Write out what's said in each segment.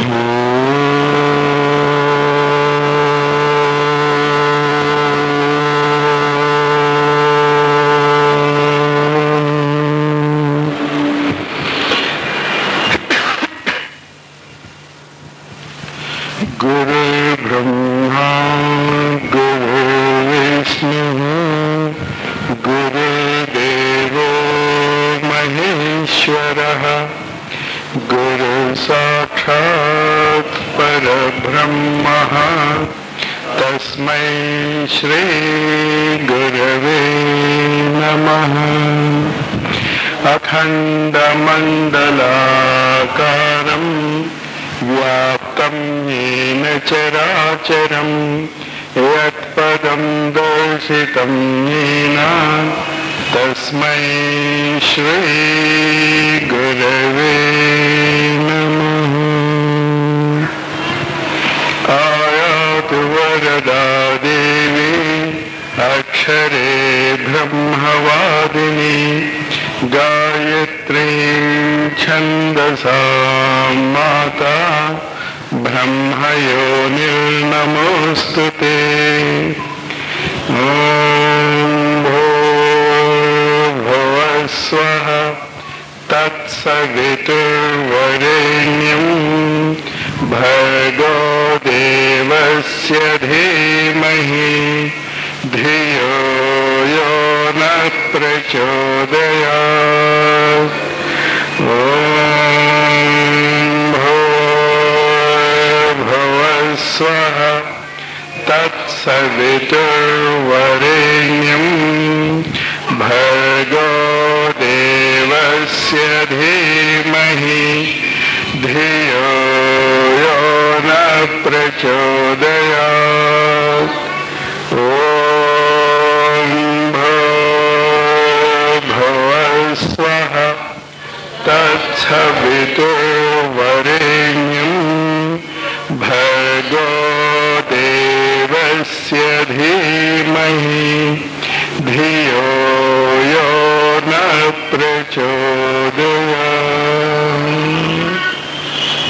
गुरु ब्रह्मा गुरु विष्णु गुरुदेवो महेश्वरः गुरु साक्षात् परब्रह्मः तस्मै श्रीगुरवे नमः अखण्डमण्डलाकारम् व्याप्तं येन चराचरम् यत्पदं दर्शितं येन तस्मै श्रीगुरवे नमः आयातु वरदा देवी अक्षरे ब्रह्मवादिनी गायत्रीं छन्दसा माता ब्रह्मयोनिर्नमोऽस्तु ते ॐ भूर्भुवस्वः तत्सवितुर्वरेण्यम् भर्गो देवस्य धीमहि धियो यो न प्रचोदयात् ॐ भूर्भुवस्वः तत्सवितुर्वरेण्यम् भर्गो देवस्य धीमहि धियो यो न प्रचोदयात् ॐ भूर्भुवस्वः तत्सवितुर्वरेण्यम् भर्गो देवस्य धीमहि धियो यो न प्रचोदयात्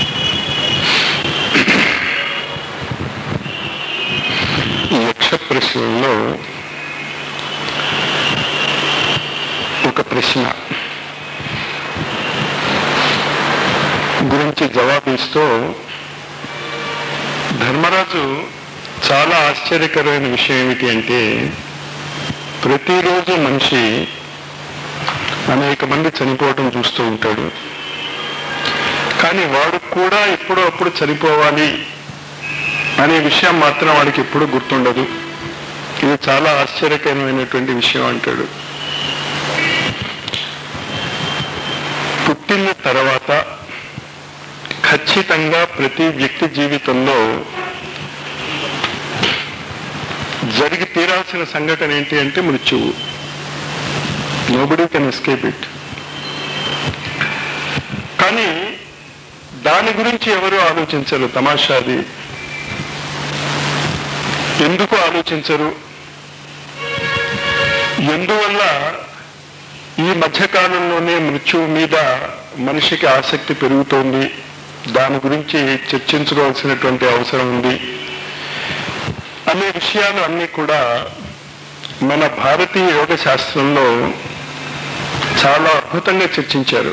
యక్ష ప్రశ్నల్లో ఒక ప్రశ్న గురించి జవాబిస్తూ ధర్మరాజు చాలా ఆశ్చర్యకరమైన విషయం ఏమిటి అంటే ప్రతిరోజు మనిషి అనేక మంది చనిపోవటం చూస్తూ ఉంటాడు కానీ వాడు కూడా ఎప్పుడో అప్పుడు చనిపోవాలి అనే విషయం మాత్రం వాడికి ఎప్పుడు గుర్తుండదు ఇది చాలా ఆశ్చర్యకరమైనటువంటి విషయం అంటాడు పుట్టిన తర్వాత ఖచ్చితంగా ప్రతి వ్యక్తి జీవితంలో జరిగి తీరాల్సిన సంఘటన ఏంటి అంటే మృత్యువు నోబడి కెన్ ఎస్కేప్ ఇట్ కానీ దాని గురించి ఎవరు ఆలోచించరు తమాషాది ఎందుకు ఆలోచించరు ఎందువల్ల ఈ మధ్యకాలంలోనే మృత్యువు మీద మనిషికి ఆసక్తి పెరుగుతోంది దాని గురించి చర్చించుకోవాల్సినటువంటి అవసరం ఉంది అనే విషయాలు అన్నీ కూడా మన భారతీయ యోగ శాస్త్రంలో చాలా అద్భుతంగా చర్చించారు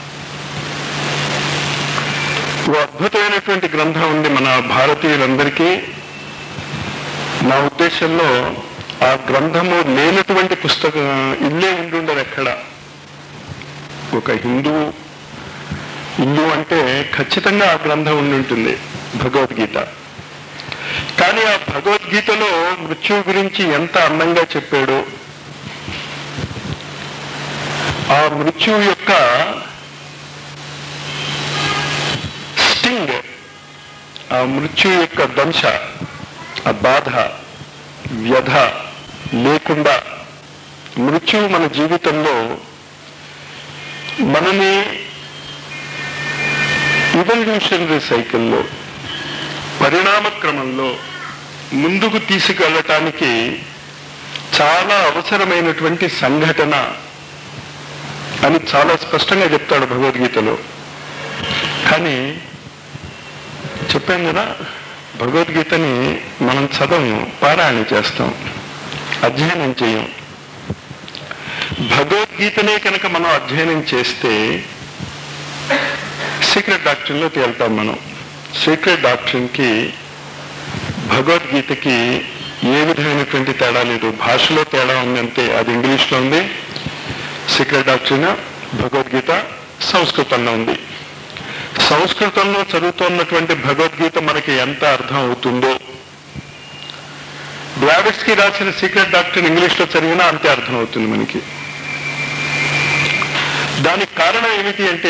ఓ అద్భుతమైనటువంటి గ్రంథం ఉంది మన భారతీయులందరికీ నా ఉద్దేశంలో ఆ గ్రంథము లేనటువంటి పుస్తకం ఇల్లే ఉండుండదు ఎక్కడ ఒక హిందువు ఇల్లు అంటే ఖచ్చితంగా ఆ గ్రంథం ఉండి ఉంటుంది భగవద్గీత కానీ ఆ భగవద్గీతలో మృత్యువు గురించి ఎంత అందంగా చెప్పాడో ఆ మృత్యువు యొక్క స్టింగ్ ఆ మృత్యువు యొక్క దంశ ఆ బాధ వ్యధ లేకుండా మృత్యువు మన జీవితంలో మనని ఇవల్యూషనరీ సైకిల్లో పరిణామ క్రమంలో ముందుకు తీసుకెళ్ళటానికి చాలా అవసరమైనటువంటి సంఘటన అని చాలా స్పష్టంగా చెప్తాడు భగవద్గీతలో కానీ చెప్పాం కదా భగవద్గీతని మనం చదవము పారాయణ చేస్తాం అధ్యయనం చేయం భగవద్గీతనే కనుక మనం అధ్యయనం చేస్తే సీక్రెట్ డాక్టర్లోకి వెళ్తాం మనం సీక్రెట్ డాక్టర్కి భగవద్గీతకి ఏ విధమైనటువంటి తేడా లేదు భాషలో తేడా ఉందంటే అది ఇంగ్లీష్లో ఉంది సీక్రెట్ డాక్టరీన భగవద్గీత సంస్కృతంలో ఉంది సంస్కృతంలో చదువుతున్నటువంటి భగవద్గీత మనకి ఎంత అర్థం అవుతుందో బ్లావిడ్స్ కి రాసిన సీక్రెట్ డాక్టర్ ఇంగ్లీష్ లో చదివినా అంతే అర్థం అవుతుంది మనకి దానికి కారణం ఏమిటి అంటే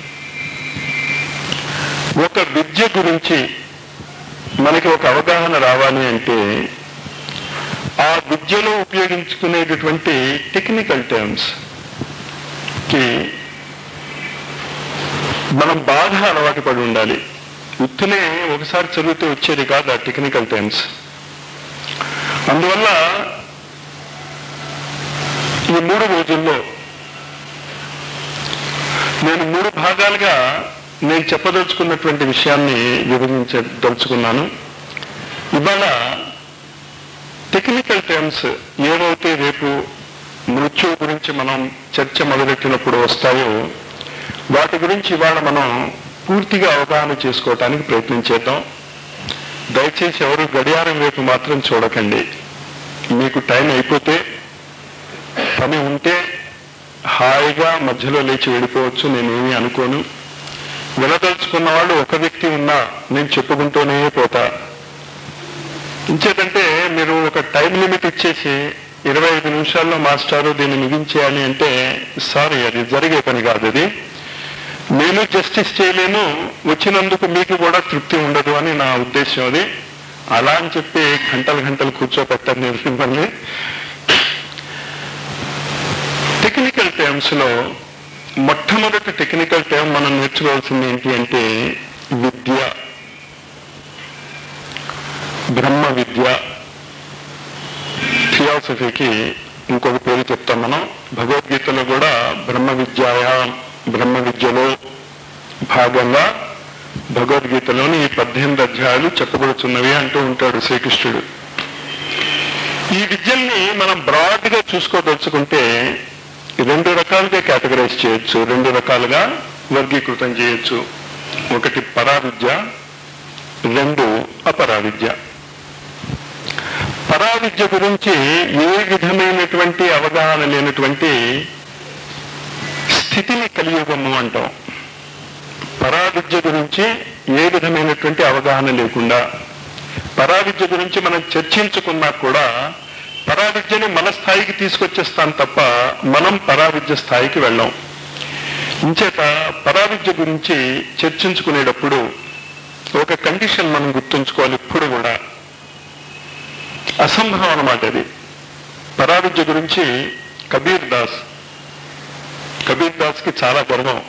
ఒక విద్య గురించి మనకి ఒక అవగాహన రావాలి అంటే ఆ విద్యలో ఉపయోగించుకునేటటువంటి టెక్నికల్ టర్మ్స్ కి మనం బాగా అలవాటు పడి ఉండాలి ఉత్తునే ఒకసారి చదివితే వచ్చేది కాదు ఆ టెక్నికల్ టర్మ్స్ అందువల్ల ఈ మూడు రోజుల్లో నేను మూడు భాగాలుగా నేను చెప్పదలుచుకున్నటువంటి విషయాన్ని విభజించదలుచుకున్నాను ఇవాళ టెక్నికల్ టర్మ్స్ ఏవైతే రేపు మృత్యువు గురించి మనం చర్చ మొదలెట్టినప్పుడు వస్తాయో వాటి గురించి ఇవాళ మనం పూర్తిగా అవగాహన చేసుకోవటానికి ప్రయత్నం చేద్దాం దయచేసి ఎవరు గడియారం వైపు మాత్రం చూడకండి మీకు టైం అయిపోతే పని ఉంటే హాయిగా మధ్యలో లేచి వెళ్ళిపోవచ్చు నేనేమీ అనుకోను వినదలుచుకున్న వాళ్ళు ఒక వ్యక్తి ఉన్నా నేను చెప్పుకుంటూనే పోతా ఇంచేతంటే మీరు ఒక టైం లిమిట్ ఇచ్చేసి ఇరవై ఐదు నిమిషాల్లో మాస్టారు దీన్ని ముగించేయాలి అంటే సారీ అది జరిగే పని కాదు అది నేను జస్టిస్ చేయలేను వచ్చినందుకు మీకు కూడా తృప్తి ఉండదు అని నా ఉద్దేశం అది అలా అని చెప్పి గంటలు గంటలు కూర్చోపెట్టాను నేను మిమ్మల్ని టెక్నికల్ టర్మ్స్ లో మొట్టమొదటి టెక్నికల్ టర్మ్ మనం నేర్చుకోవాల్సింది ఏంటి అంటే విద్య బ్రహ్మ విద్య థియాసఫీకి ఇంకొక పేరు చెప్తాం మనం భగవద్గీతలో కూడా బ్రహ్మ విద్యాయ బ్రహ్మ విద్యలో భాగంగా భగవద్గీతలోని ఈ పద్దెనిమిది అధ్యాయాలు చెప్పబడుతున్నవి అంటూ ఉంటాడు శ్రీకృష్ణుడు ఈ విద్యల్ని మనం బ్రాడ్ గా చూసుకోదలుచుకుంటే రెండు రకాలుగా కేటగరైజ్ చేయొచ్చు రెండు రకాలుగా వర్గీకృతం చేయొచ్చు ఒకటి పరా విద్య రెండు అపరా విద్య పరా విద్య గురించి ఏ విధమైనటువంటి అవగాహన లేనటువంటి స్థితిని కలియుగము అంటాం పరావిద్య గురించి ఏ విధమైనటువంటి అవగాహన లేకుండా పరావిద్య గురించి మనం చర్చించుకున్నా కూడా పరావిద్యని మన స్థాయికి తీసుకొచ్చేస్తాం తప్ప మనం పరావిద్య స్థాయికి వెళ్ళాం ఇంచేత పరావిద్య గురించి చర్చించుకునేటప్పుడు ఒక కండిషన్ మనం గుర్తుంచుకోవాలి ఇప్పుడు కూడా అసంభవం అన్నమాట అది పరావిద్య గురించి కబీర్ దాస్ కబీర్ దాస్ కి చాలా గర్వం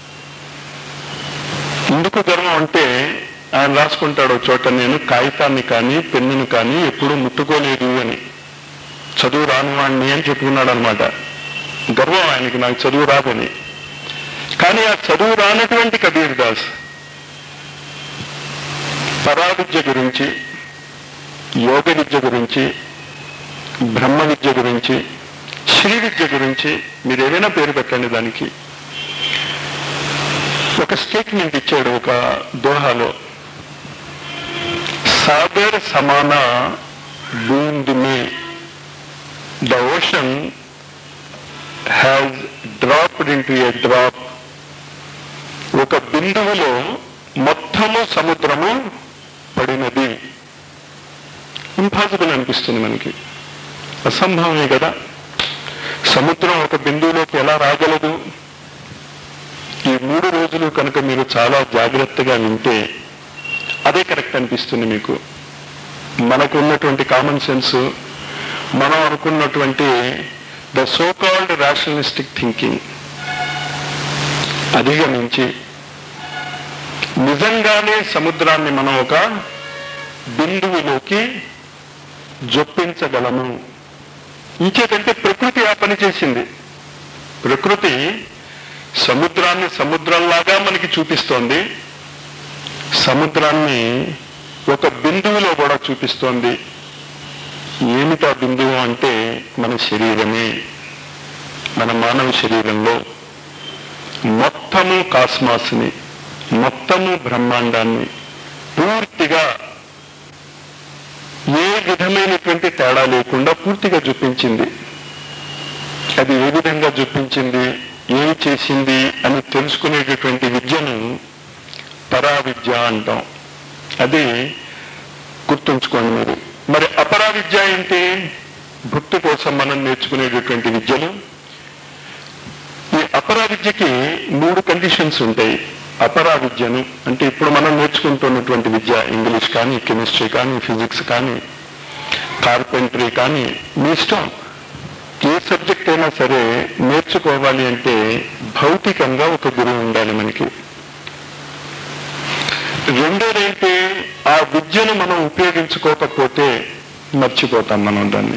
ఎందుకు గర్వం అంటే ఆయన రాసుకుంటాడు ఒక చోట నేను కాగితాన్ని కానీ పెన్నును కానీ ఎప్పుడూ ముట్టుకోలేదు అని చదువు రాని వాడిని అని చెప్పుకున్నాడు అనమాట గర్వం ఆయనకి నాకు చదువు రాదని కానీ ఆ చదువు రానటువంటి కబీర్ దాస్ పరావిద్య గురించి యోగ విద్య గురించి బ్రహ్మ విద్య గురించి శ్రీ విద్య గురించి మీరు ఏదైనా పేరు పెట్టండి దానికి ఒక స్టేట్మెంట్ ఇచ్చాడు ఒక దోహాలో సాగర్ సమాన బూంద్ మే the ocean has dropped into a drop ఒక బిందువులో మొత్తము సముద్రము పడినది ఇంపాసిబుల్ అనిపిస్తుంది మనకి అసంభవమే కదా సముద్రం ఒక బిందువులోకి ఎలా రాగలదు ఈ మూడు రోజులు కనుక మీరు చాలా జాగ్రత్తగా వింటే అదే కరెక్ట్ అనిపిస్తుంది మీకు మనకు ఉన్నటువంటి కామన్ సెన్స్ మనం అనుకున్నటువంటి the so called rationalistic thinking అధిగమించి నిజంగానే సముద్రాన్ని మనం ఒక బిందువులోకి జొప్పించగలము ఇంకేదంటే ప్రకృతి ఆ పని చేసింది ప్రకృతి సముద్రాన్ని సముద్రంలాగా మనకి చూపిస్తోంది సముద్రాన్ని ఒక బిందువులో కూడా చూపిస్తోంది ఏమిటా బిందువు అంటే మన శరీరమే మన మానవ శరీరంలో మొత్తము కాస్మాస్ని మొత్తము బ్రహ్మాండాన్ని పూర్తిగా ఏ విధమైనటువంటి తేడా లేకుండా పూర్తిగా చూపించింది అది ఏ విధంగా చూపించింది ఏమి చేసింది అని తెలుసుకునేటటువంటి విద్యను పరా విద్య అంటాం అది గుర్తుంచుకోండి మీరు మరి అపరా విద్య ఏంటి భక్తి కోసం మనం నేర్చుకునేటటువంటి విద్యలు ఈ అపరా విద్యకి మూడు కండిషన్స్ ఉంటాయి అపరా విద్యను అంటే ఇప్పుడు మనం నేర్చుకుంటున్నటువంటి విద్య ఇంగ్లీష్ కానీ కెమిస్ట్రీ కానీ ఫిజిక్స్ కానీ కార్పెంటరీ కానీ మీ ఇష్టం ఏ సబ్జెక్ట్ అయినా సరే నేర్చుకోవాలి అంటే భౌతికంగా ఒక గురువు ఉండాలి మనకి రెండోది ఏంటి ఆ విద్యను మనం ఉపయోగించుకోకపోతే మర్చిపోతాం మనం దాన్ని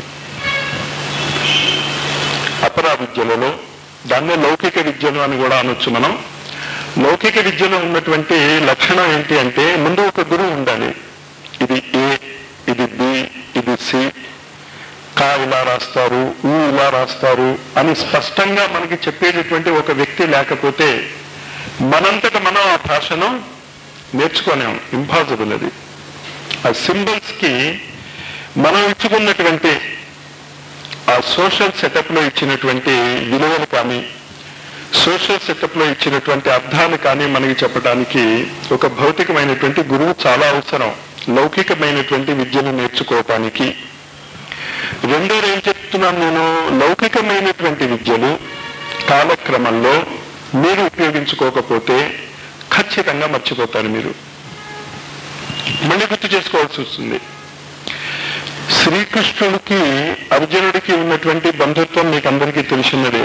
అపరా విద్యలలో దాన్నే లౌకిక విద్యలు అని కూడా అనొచ్చు మనం లౌకిక విద్యలో ఉన్నటువంటి లక్షణం ఏంటి అంటే ముందు ఒక గురువు ఉండాలి ఇది ఏ ఇది బి ఇది సి కా ఇలా రాస్తారు ఊ ఇలా రాస్తారు అని స్పష్టంగా మనకి చెప్పేటటువంటి ఒక వ్యక్తి లేకపోతే మనంతట మనం ఆ భాషను నేర్చుకోలేం ఇంపాసిబుల్ అది ఆ సింబల్స్ కి మనం ఇచ్చుకున్నటువంటి ఆ సోషల్ సెటప్ లో ఇచ్చినటువంటి విలువలు కానీ సోషల్ సెటప్ లో ఇచ్చినటువంటి అర్థాలు కానీ మనకి చెప్పడానికి ఒక భౌతికమైనటువంటి గురువు చాలా అవసరం లౌకికమైనటువంటి విద్యను నేర్చుకోవటానికి రెండోది ఏం చెప్తున్నాను నేను లౌకికమైనటువంటి విద్యలు కాలక్రమంలో మీరు ఉపయోగించుకోకపోతే ఖచ్చితంగా మర్చిపోతారు మీరు మళ్ళీ గుర్తు చేసుకోవాల్సి వస్తుంది శ్రీకృష్ణుడికి అర్జునుడికి ఉన్నటువంటి బంధుత్వం మీకు అందరికీ తెలిసినదే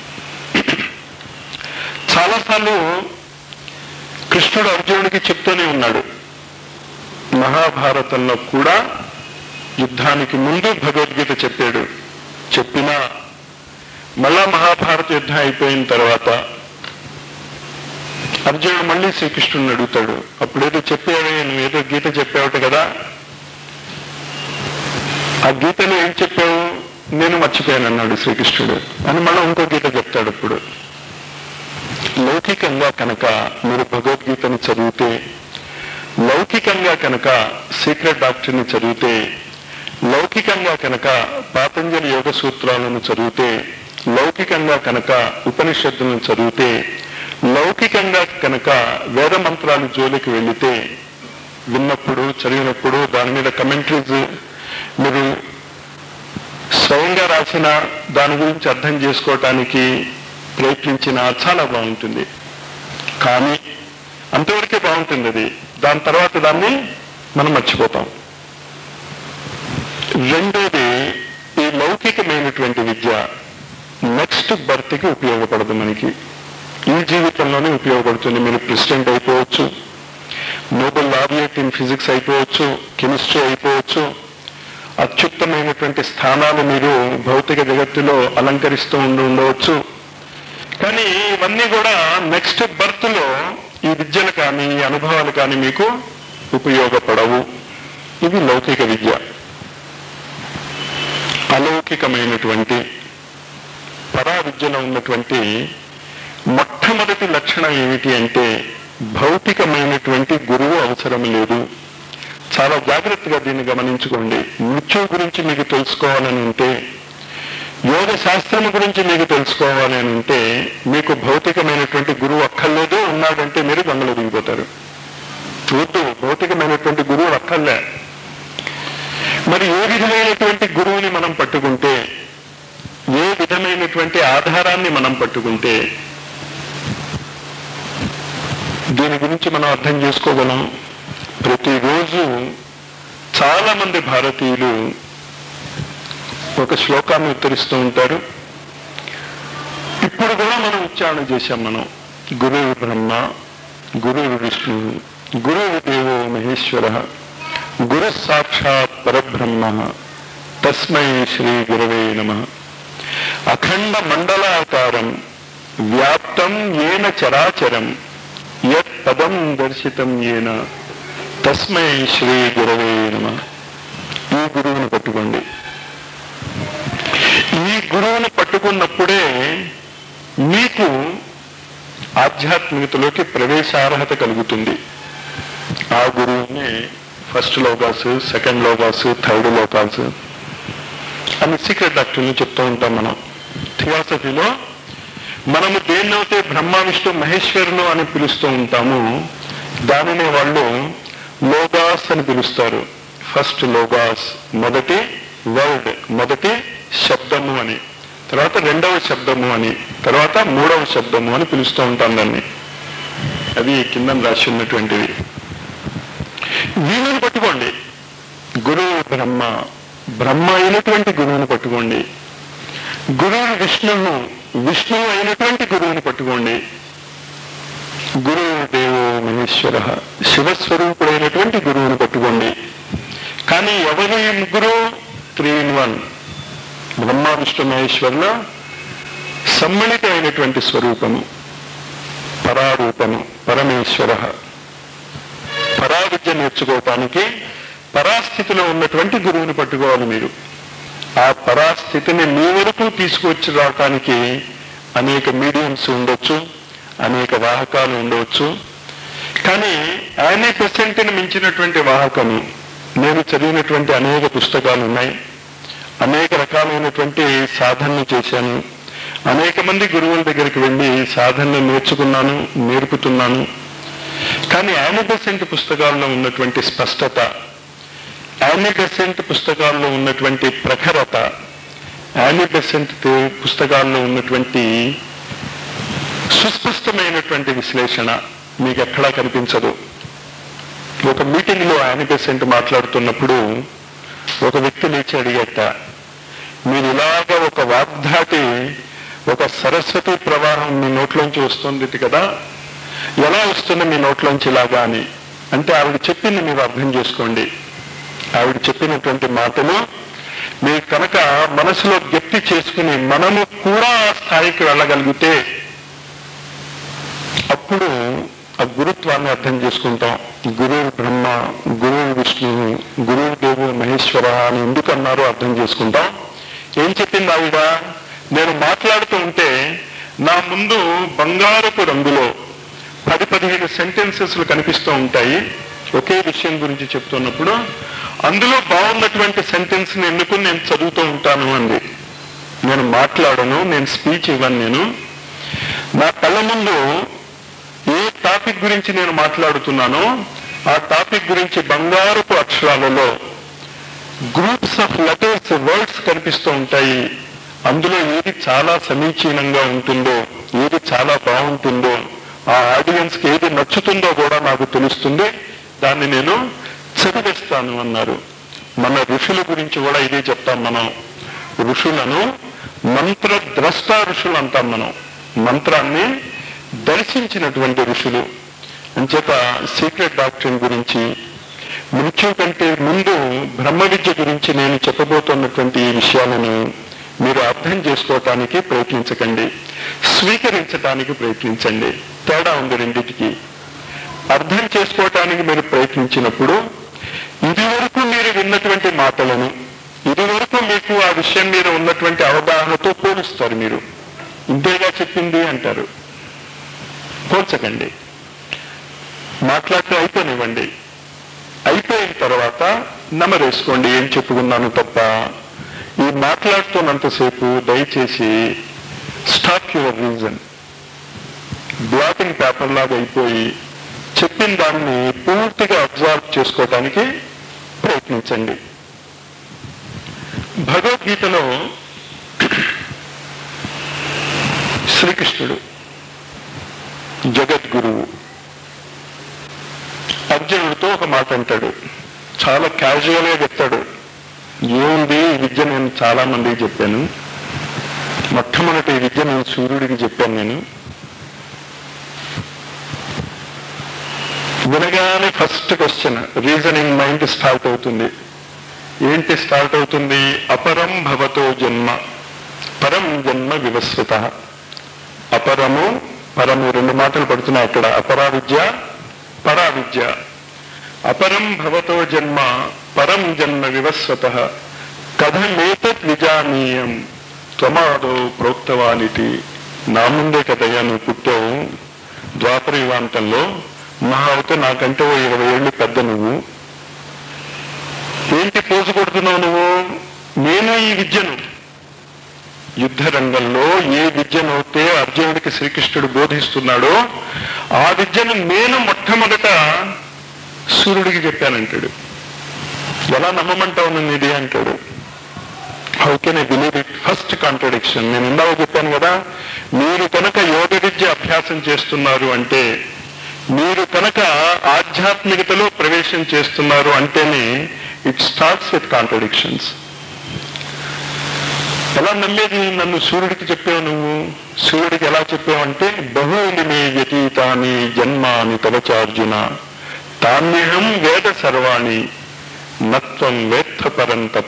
చాలాసార్లు కృష్ణుడు అర్జునుడికి చెప్తూనే ఉన్నాడు మహాభారతంలో కూడా యుద్ధానికి ముందు భగవద్గీత చెప్పాడు చెప్పినా మళ్ళా మహాభారత యుద్ధం అయిపోయిన తర్వాత అర్జునుడు మళ్ళీ శ్రీకృష్ణుడిని అడుగుతాడు అప్పుడేదో చెప్పావే నువ్వేదో గీత చెప్పావట కదా ఆ గీతలో ఏం చెప్పావు నేను మర్చిపోయాను అన్నాడు శ్రీకృష్ణుడు అని మళ్ళీ ఇంకో గీత చెప్తాడు ఇప్పుడు లౌకికంగా కనుక మీరు భగవద్గీతని చదివితే లౌకికంగా కనుక సీక్రెట్ డాక్టర్ని చదివితే లౌకికంగా కనుక పాతంజలి యోగ సూత్రాలను చదివితే లౌకికంగా కనుక ఉపనిషత్తులను చదివితే లౌకికంగా కనుక వేద మంత్రాలు జోలికి వెళితే విన్నప్పుడు చదివినప్పుడు దాని మీద కమెంట్రీస్ మీరు స్వయంగా రాసిన దాని గురించి అర్థం చేసుకోవటానికి ప్రయత్నించిన చాలా బాగుంటుంది కానీ అంతవరకే బాగుంటుంది అది దాని తర్వాత దాన్ని మనం మర్చిపోతాం రెండోది ఈ లౌకికమైనటువంటి విద్య నెక్స్ట్ బర్త్కి ఉపయోగపడదు మనకి ఈ జీవితంలోనే ఉపయోగపడుతుంది మీరు ప్రెసిడెంట్ అయిపోవచ్చు నోబెల్ లారియట్ ఇన్ ఫిజిక్స్ అయిపోవచ్చు కెమిస్ట్రీ అయిపోవచ్చు అత్యుత్తమైనటువంటి స్థానాలు మీరు భౌతిక జగత్తులో అలంకరిస్తూ ఉండి ఉండవచ్చు కానీ ఇవన్నీ కూడా నెక్స్ట్ బర్త్ లో ఈ విద్యలు కానీ ఈ అనుభవాలు కానీ మీకు ఉపయోగపడవు ఇది లౌకిక విద్య అలౌకికమైనటువంటి పరా విద్యలో ఉన్నటువంటి మొట్టమొదటి లక్షణం ఏమిటి అంటే భౌతికమైనటువంటి గురువు అవసరం లేదు చాలా జాగ్రత్తగా దీన్ని గమనించుకోండి మృత్యువు గురించి మీకు తెలుసుకోవాలని ఉంటే యోగ శాస్త్రం గురించి మీకు తెలుసుకోవాలి అని ఉంటే మీకు భౌతికమైనటువంటి గురువు అక్కర్లేదు ఉన్నాడంటే మీరు గంగలో దిగిపోతారు వద్దు భౌతికమైనటువంటి గురువు అక్కర్లే మరి ఏ విధమైనటువంటి గురువుని మనం పట్టుకుంటే ఏ విధమైనటువంటి ఆధారాన్ని మనం పట్టుకుంటే దీని గురించి మనం అర్థం చేసుకోగలం ప్రతిరోజు చాలా మంది భారతీయులు ఒక శ్లోకాన్ని ఉత్తరిస్తూ ఉంటారు ఇప్పుడు కూడా మనం ఉచ్చారణ చేశాం మనం గురువు బ్రహ్మ గురువు విష్ణు గురువు దేవో మహేశ్వర గురు సాక్షాత్ పరబ్రహ్మ తస్మై శ్రీ గురవే నమ అఖండ మండలాకారం వ్యాప్తం ఏన చరాచరం యత్ పదం దర్శితం ఏన తస్మై శ్రీ గురవే నమ ఈ గురువుని పట్టుకోండి ఈ గురువుని పట్టుకున్నప్పుడే మీకు ఆధ్యాత్మికతలోకి ప్రవేశార్హత కలుగుతుంది ఆ గురువుని first locus second locus third locus అని సీక్రెట్ డాక్టర్ని చెప్తూ ఉంటాం మనం థియాసఫీలో మనము దేన్నైతే బ్రహ్మ విష్ణు మహేశ్వరులు అని పిలుస్తూ ఉంటాము దానిని వాళ్ళు లోగాస్ అని పిలుస్తారు ఫస్ట్ లోగాస్ మొదటి వర్డ్ మొదటి శబ్దము అని తర్వాత రెండవ శబ్దము అని తర్వాత మూడవ శబ్దము అని పిలుస్తూ ఉంటాం దాన్ని అది కింద రాసి ఉన్నటువంటివి వీళ్ళని పట్టుకోండి గురువు బ్రహ్మ బ్రహ్మ అయినటువంటి గురువుని పట్టుకోండి గురువు విష్ణువు విష్ణువు అయినటువంటి గురువుని పట్టుకోండి గురువు దేవో మహేశ్వర శివస్వరూపుడైనటువంటి గురువుని పట్టుకోండి కానీ ఎవరు ఈ ముగ్గురు three in one Brahma Vishnu మహేశ్వరుల సమ్మిళిత అయినటువంటి స్వరూపము పరారూపము పరమేశ్వర పరావిద్య నేర్చుకోవటానికి పరాస్థితిలో ఉన్నటువంటి గురువుని పట్టుకోవాలి మీరు ఆ పరాస్థితిని మీ వరకు తీసుకొచ్చి రావటానికి అనేక మీడియంస్ ఉండొచ్చు అనేక వాహకాలు ఉండవచ్చు కానీ యానీ పెర్సెంట్ని మించినటువంటి వాహకము నేను చదివినటువంటి అనేక పుస్తకాలు ఉన్నాయి అనేక రకాలైనటువంటి సాధనలు చేశాను అనేక మంది గురువుల దగ్గరికి వెళ్ళి సాధనలు నేర్చుకున్నాను నేర్పుతున్నాను కానీ యానిబెసెంట్ పుస్తకాల్లో ఉన్నటువంటి స్పష్టత యానిబెసెంట్ పుస్తకాల్లో ఉన్నటువంటి ప్రఖరత యానిబెసెంట్ పుస్తకాల్లో ఉన్నటువంటి సుస్పష్టమైనటువంటి విశ్లేషణ మీకు ఎక్కడా కనిపించదు ఒక మీటింగ్ లో యానిబెసెంట్ మాట్లాడుతున్నప్పుడు ఒక వ్యక్తి లేచి అడిగట మీరు ఇలాగ ఒక వాగ్ధాటి ఒక సరస్వతి ప్రవాహం మీ నోట్లోంచి వస్తుంది కదా ఎలా వస్తుంది మీ నోట్లోంచి ఇలాగా అని అంటే ఆవిడ చెప్పింది మీరు అర్థం చేసుకోండి ఆవిడ చెప్పినటువంటి మాటలు మీరు కనుక మనసులో గట్టి చేసుకుని మనము కూడా ఆ స్థాయికి వెళ్ళగలిగితే అప్పుడు ఆ గురుత్వాన్ని అర్థం చేసుకుంటాం గురువు బ్రహ్మ గురువు విష్ణువు గురువు దేవు మహేశ్వర అని ఎందుకు అన్నారో అర్థం చేసుకుంటాం ఏం చెప్పింది ఆవిడ నేను మాట్లాడుతూ ఉంటే నా ముందు బంగారపు రంగులో పది పదిహేను సెంటెన్సెస్ కనిపిస్తూ ఉంటాయి ఒకే విషయం గురించి చెప్తున్నప్పుడు అందులో బాగున్నటువంటి సెంటెన్స్ ని ఎన్నుకుని నేను చదువుతూ ఉంటాను అంది నేను మాట్లాడను నేను స్పీచ్ ఇవ్వను నేను నా కళ్ళ ముందు ఏ టాపిక్ గురించి నేను మాట్లాడుతున్నానో ఆ టాపిక్ గురించి బంగారపు అక్షరాలలో గ్రూప్స్ ఆఫ్ లెటర్స్ వర్డ్స్ కనిపిస్తూ ఉంటాయి అందులో ఏది చాలా సమీచీనంగా ఉంటుందో ఏది చాలా బాగుంటుందో ఆ ఆడియన్స్ కి ఏది నచ్చుతుందో కూడా నాకు తెలుస్తుంది దాన్ని నేను చదివిస్తాను అన్నారు మన ఋషుల గురించి కూడా ఇదే చెప్తాం మనం ఋషులను మంత్ర ద్రష్ట ఋషులు అంటాం మనం మంత్రాన్ని దర్శించినటువంటి ఋషులు అంచేత సీక్రెట్ డాక్టరీన్ గురించి మృత్యు కంటే ముందు బ్రహ్మ విద్య గురించి నేను చెప్పబోతున్నటువంటి ఈ విషయాలను మీరు అర్థం చేసుకోవటానికి ప్రయత్నించకండి స్వీకరించటానికి ప్రయత్నించండి తేడా ఉంది రెండింటికి అర్థం చేసుకోవటానికి మీరు ప్రయత్నించినప్పుడు ఇదివరకు మీరు విన్నటువంటి మాటలను ఇదివరకు మీకు ఆ విషయం మీద ఉన్నటువంటి అవగాహనతో పోలుస్తారు మీరు ఇంతేగా చెప్పింది అంటారు పోల్చకండి మాట్లాడుతూ అయిపోనివ్వండి అయిపోయిన తర్వాత నమరేసుకోండి ఏం చెప్పుకున్నాను తప్ప ఈ మాట్లాడుతున్నంతసేపు దయచేసి stop your reason blotting paper లాగా అయిపోయి చెప్పిన దాన్ని పూర్తిగా అబ్జర్వ్ చేసుకోవటానికి ప్రయత్నించండి భగవద్గీతలో శ్రీకృష్ణుడు జగద్గురువు అర్జునుడితో ఒక మాట అంటాడు చాలా క్యాజువల్ గా చెప్తాడు ఏముంది ఈ విద్య నేను చాలా మందికి చెప్పాను మొట్టమొదటి ఈ విద్య నేను సూర్యుడికి చెప్పాను నేను వినగానే first question reasoning mind start అవుతుంది ఏంటి స్టార్ట్ అవుతుంది అపరం భవతో జన్మ పరం జన్మ వివస్వత అపరము పరము రెండు మాటలు పడుతున్నాయి అక్కడ అపరా విద్య పరా విద్య అపరం భవతో జన్మ పరం జన్మ వివస్వత కథమేతత్ విజానీయం త్వమాదో ప్రోక్తవానితి నా ముందే కదయ్యా నువ్వు పుట్టావు ద్వాపర యుగాంతంలో మహా అయితే నాకంటే ఓ ఇరవై ఏళ్ళు పెద్ద నువ్వు ఏంటి పోజు కొడుతున్నావు నువ్వు నేను ఈ విద్యను యుద్ధ రంగంలో ఏ విద్యనైతే అర్జునుడికి శ్రీకృష్ణుడు బోధిస్తున్నాడో ఆ విద్యను నేను మొట్టమొదట సూర్యుడికి చెప్పానంటాడు ఎలా నమ్మమంటావు నన్ను ఇది అంటాడు how can I believe it first contradiction నేను ఇందాక చెప్పాను కదా మీరు కనుక యోగ విద్య అభ్యాసం చేస్తున్నారు అంటే మీరు కనుక ఆధ్యాత్మికతలో ప్రవేశం చేస్తున్నారు అంటేనే ఇట్ స్టార్ట్స్ విత్ కాంట్రడిక్షన్స్ ఎలా నమ్మేది నన్ను సూర్యుడికి చెప్పావు నువ్వు సూర్యుడికి ఎలా చెప్పావు అంటే బహుని మే వ్యతీతాని జన్మాని తవచార్జున తామ్యహం వేద సర్వాణి నత్వం వేత్త పరంతప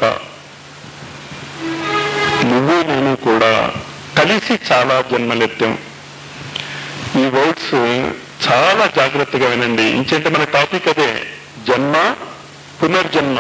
నువ్వు నేను కూడా కలిసి చాలా జన్మలెత్తాం ఈ వర్డ్స్ చాలా జాగ్రత్తగా వినండి ఇంకంటే మన టాపిక్ అదే జన్మ పునర్జన్మ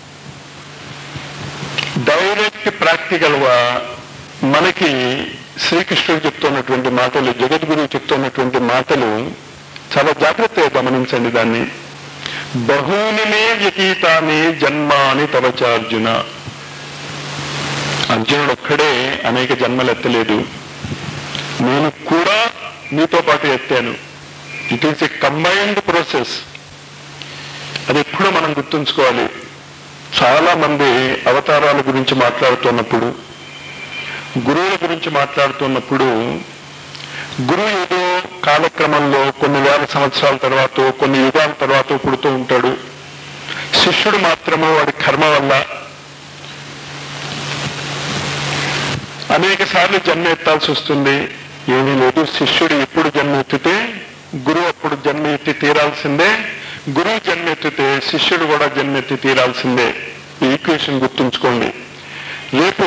డైరెక్ట్ ప్రాక్టికల్ గా మనకి శ్రీకృష్ణుడు చెప్తున్నటువంటి మాటలు జగద్గురు చెప్తున్నటువంటి మాటలు చాలా జాగ్రత్తగా గమనించండి దాన్ని బహూనిమే వ్యతీతాని జన్మాని తవచార్జున అర్జునుడు ఒక్కడే అనేక జన్మలు ఎత్తలేదు నేను కూడా మీతో పాటు ఎత్తాను it is a combined process అది ఎప్పుడూ మనం గుర్తుంచుకోవాలి చాలా మంది అవతారాల గురించి మాట్లాడుతున్నప్పుడు గురువుల గురించి మాట్లాడుతున్నప్పుడు గురువు ఏదో కాలక్రమంలో కొన్ని వేల సంవత్సరాల తర్వాత కొన్ని యుగాల తర్వాత పుడుతూ ఉంటాడు శిష్యుడు మాత్రము వాడి కర్మ వల్ల అనేక సార్లు జన్మ ఎత్తాల్సి వస్తుంది ఏమీ లేదు శిష్యుడు ఎప్పుడు జన్మ ఎత్తితే గురువు అప్పుడు జన్మ ఎత్తి తీరాల్సిందే గురువు జన్మ ఎత్తితే శిష్యుడు కూడా జన్మ ఎత్తి తీరాల్సిందే ఈ ఈక్వేషన్ గుర్తుంచుకోండి రేపు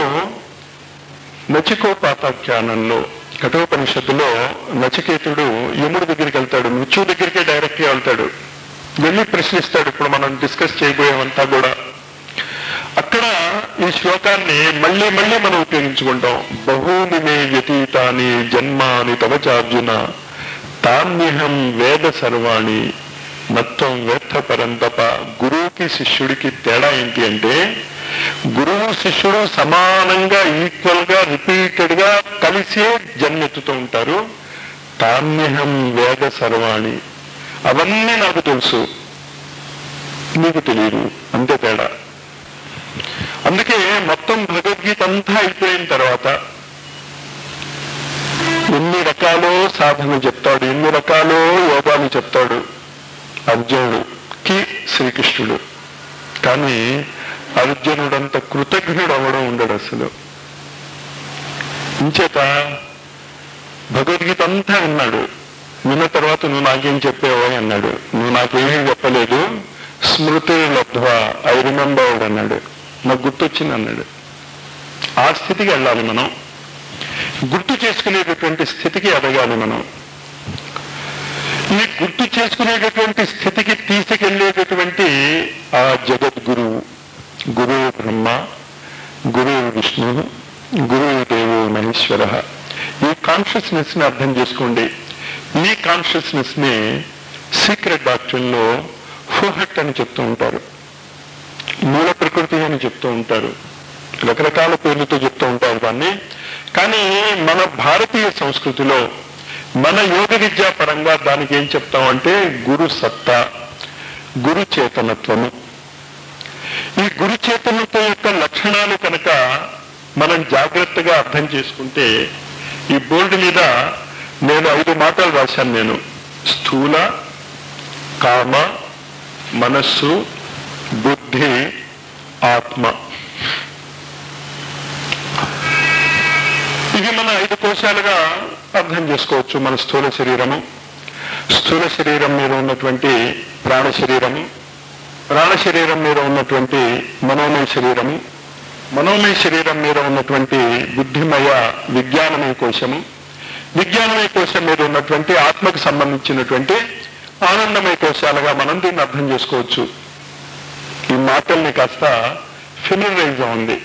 నచికోపాతాఖ్యానంలో కఠోపనిషత్తులో నచికేతుడు యముడి దగ్గరికి వెళ్తాడు మృత్యు దగ్గరికే డైరెక్ట్ గా వెళ్తాడు వెళ్ళి ప్రశ్నిస్తాడు ఇప్పుడు మనం డిస్కస్ చేయబోయేవంతా కూడా అక్కడ ఈ శ్లోకాన్ని మళ్ళీ మళ్ళీ మనం ఉపయోగించుకుంటాం బహూని మే వ్యతీతాని జన్మాని తవచార్జున తామ్యహం వేద సర్వాణి మొత్తం వేత్త పరంతప గురువుకి శిష్యుడికి తేడా ఏంటి అంటే గురువు శిష్యుడు సమానంగా ఈక్వల్ గా రిపీటెడ్ గా కలిసే జన్మెత్తుతూ ఉంటారు తామ్యహం వేద సర్వాణి అవన్నీ నాకు తెలుసు నీకు తెలియదు అంతే తేడా అందుకే మొత్తం భగవద్గీత అంతా అయిపోయిన తర్వాత ఎన్ని రకాలో సాధన చెప్తాడు ఎన్ని రకాలో యోగాలు చెప్తాడు అర్జునుడుకి శ్రీకృష్ణుడు కానీ అర్జునుడంత కృతజ్ఞుడు అవ్వడం ఉండడు అసలు ఇంచేత భగవద్గీత అంతా విన్నాడు విన్న తర్వాత నువ్వు నాకేం చెప్పావో అన్నాడు నువ్వు నాకేమీ చెప్పలేదు స్మృతి లబ్ధ ఐ రిమెంబర్డ్ అన్నాడు నాకు గుర్తొచ్చింది అన్నాడు ఆ స్థితికి వెళ్ళాలి మనం గుర్తు చేసుకునేటటువంటి స్థితికి ఎదగాలి మనం ఈ గుర్తు చేసుకునేటటువంటి స్థితికి తీసుకెళ్లేటటువంటి ఆ జగద్గురువు గురువు బ్రహ్మ గురువు విష్ణు గురువు దేవో మహేశ్వర ఈ కాన్షియస్నెస్ ని అర్థం చేసుకోండి ఈ కాన్షియస్నెస్ ని సీక్రెట్ డాక్టర్ లో ఫోహట్ అని చెప్తూ ఉంటారు మూల ప్రకృతి అని చెప్తూ ఉంటారు రకరకాల పేర్లతో చెప్తూ ఉంటారు దాన్ని కానీ మన భారతీయ సంస్కృతిలో మన యోగ విద్యా పరంగా దానికి ఏం చెప్తామంటే గురు సత్తా గురు చేతనత్వము ఈ గురు చైతన్యత్వం యొక్క లక్షణాలు కనుక మనం జాగ్రత్తగా అర్థం చేసుకుంటే ఈ బోర్డు మీద నేను ఐదు మాటలు రాశాను నేను స్థూల కామ మనస్సు బుద్ధి ఆత్మ ఇవి మన ఐదు కోశాలుగా అర్థం చేసుకోవచ్చు మన స్థూల శరీరము స్థూల శరీరం మీద ఉన్నటువంటి ప్రాణ శరీరము ప్రాణ శరీరం మీద ఉన్నటువంటి మనోమయ శరీరము మనోమయ శరీరం మీద ఉన్నటువంటి బుద్ధిమయ విజ్ఞానమయ కోశము విజ్ఞానమయ కోశం మీద ఉన్నటువంటి ఆత్మకు సంబంధించినటువంటి ఆనందమయ కోశాలుగా మనం దీన్ని అర్థం చేసుకోవచ్చు ఈ మాటల్ని కాస్త ఫెమిలరైజ్ ఉంది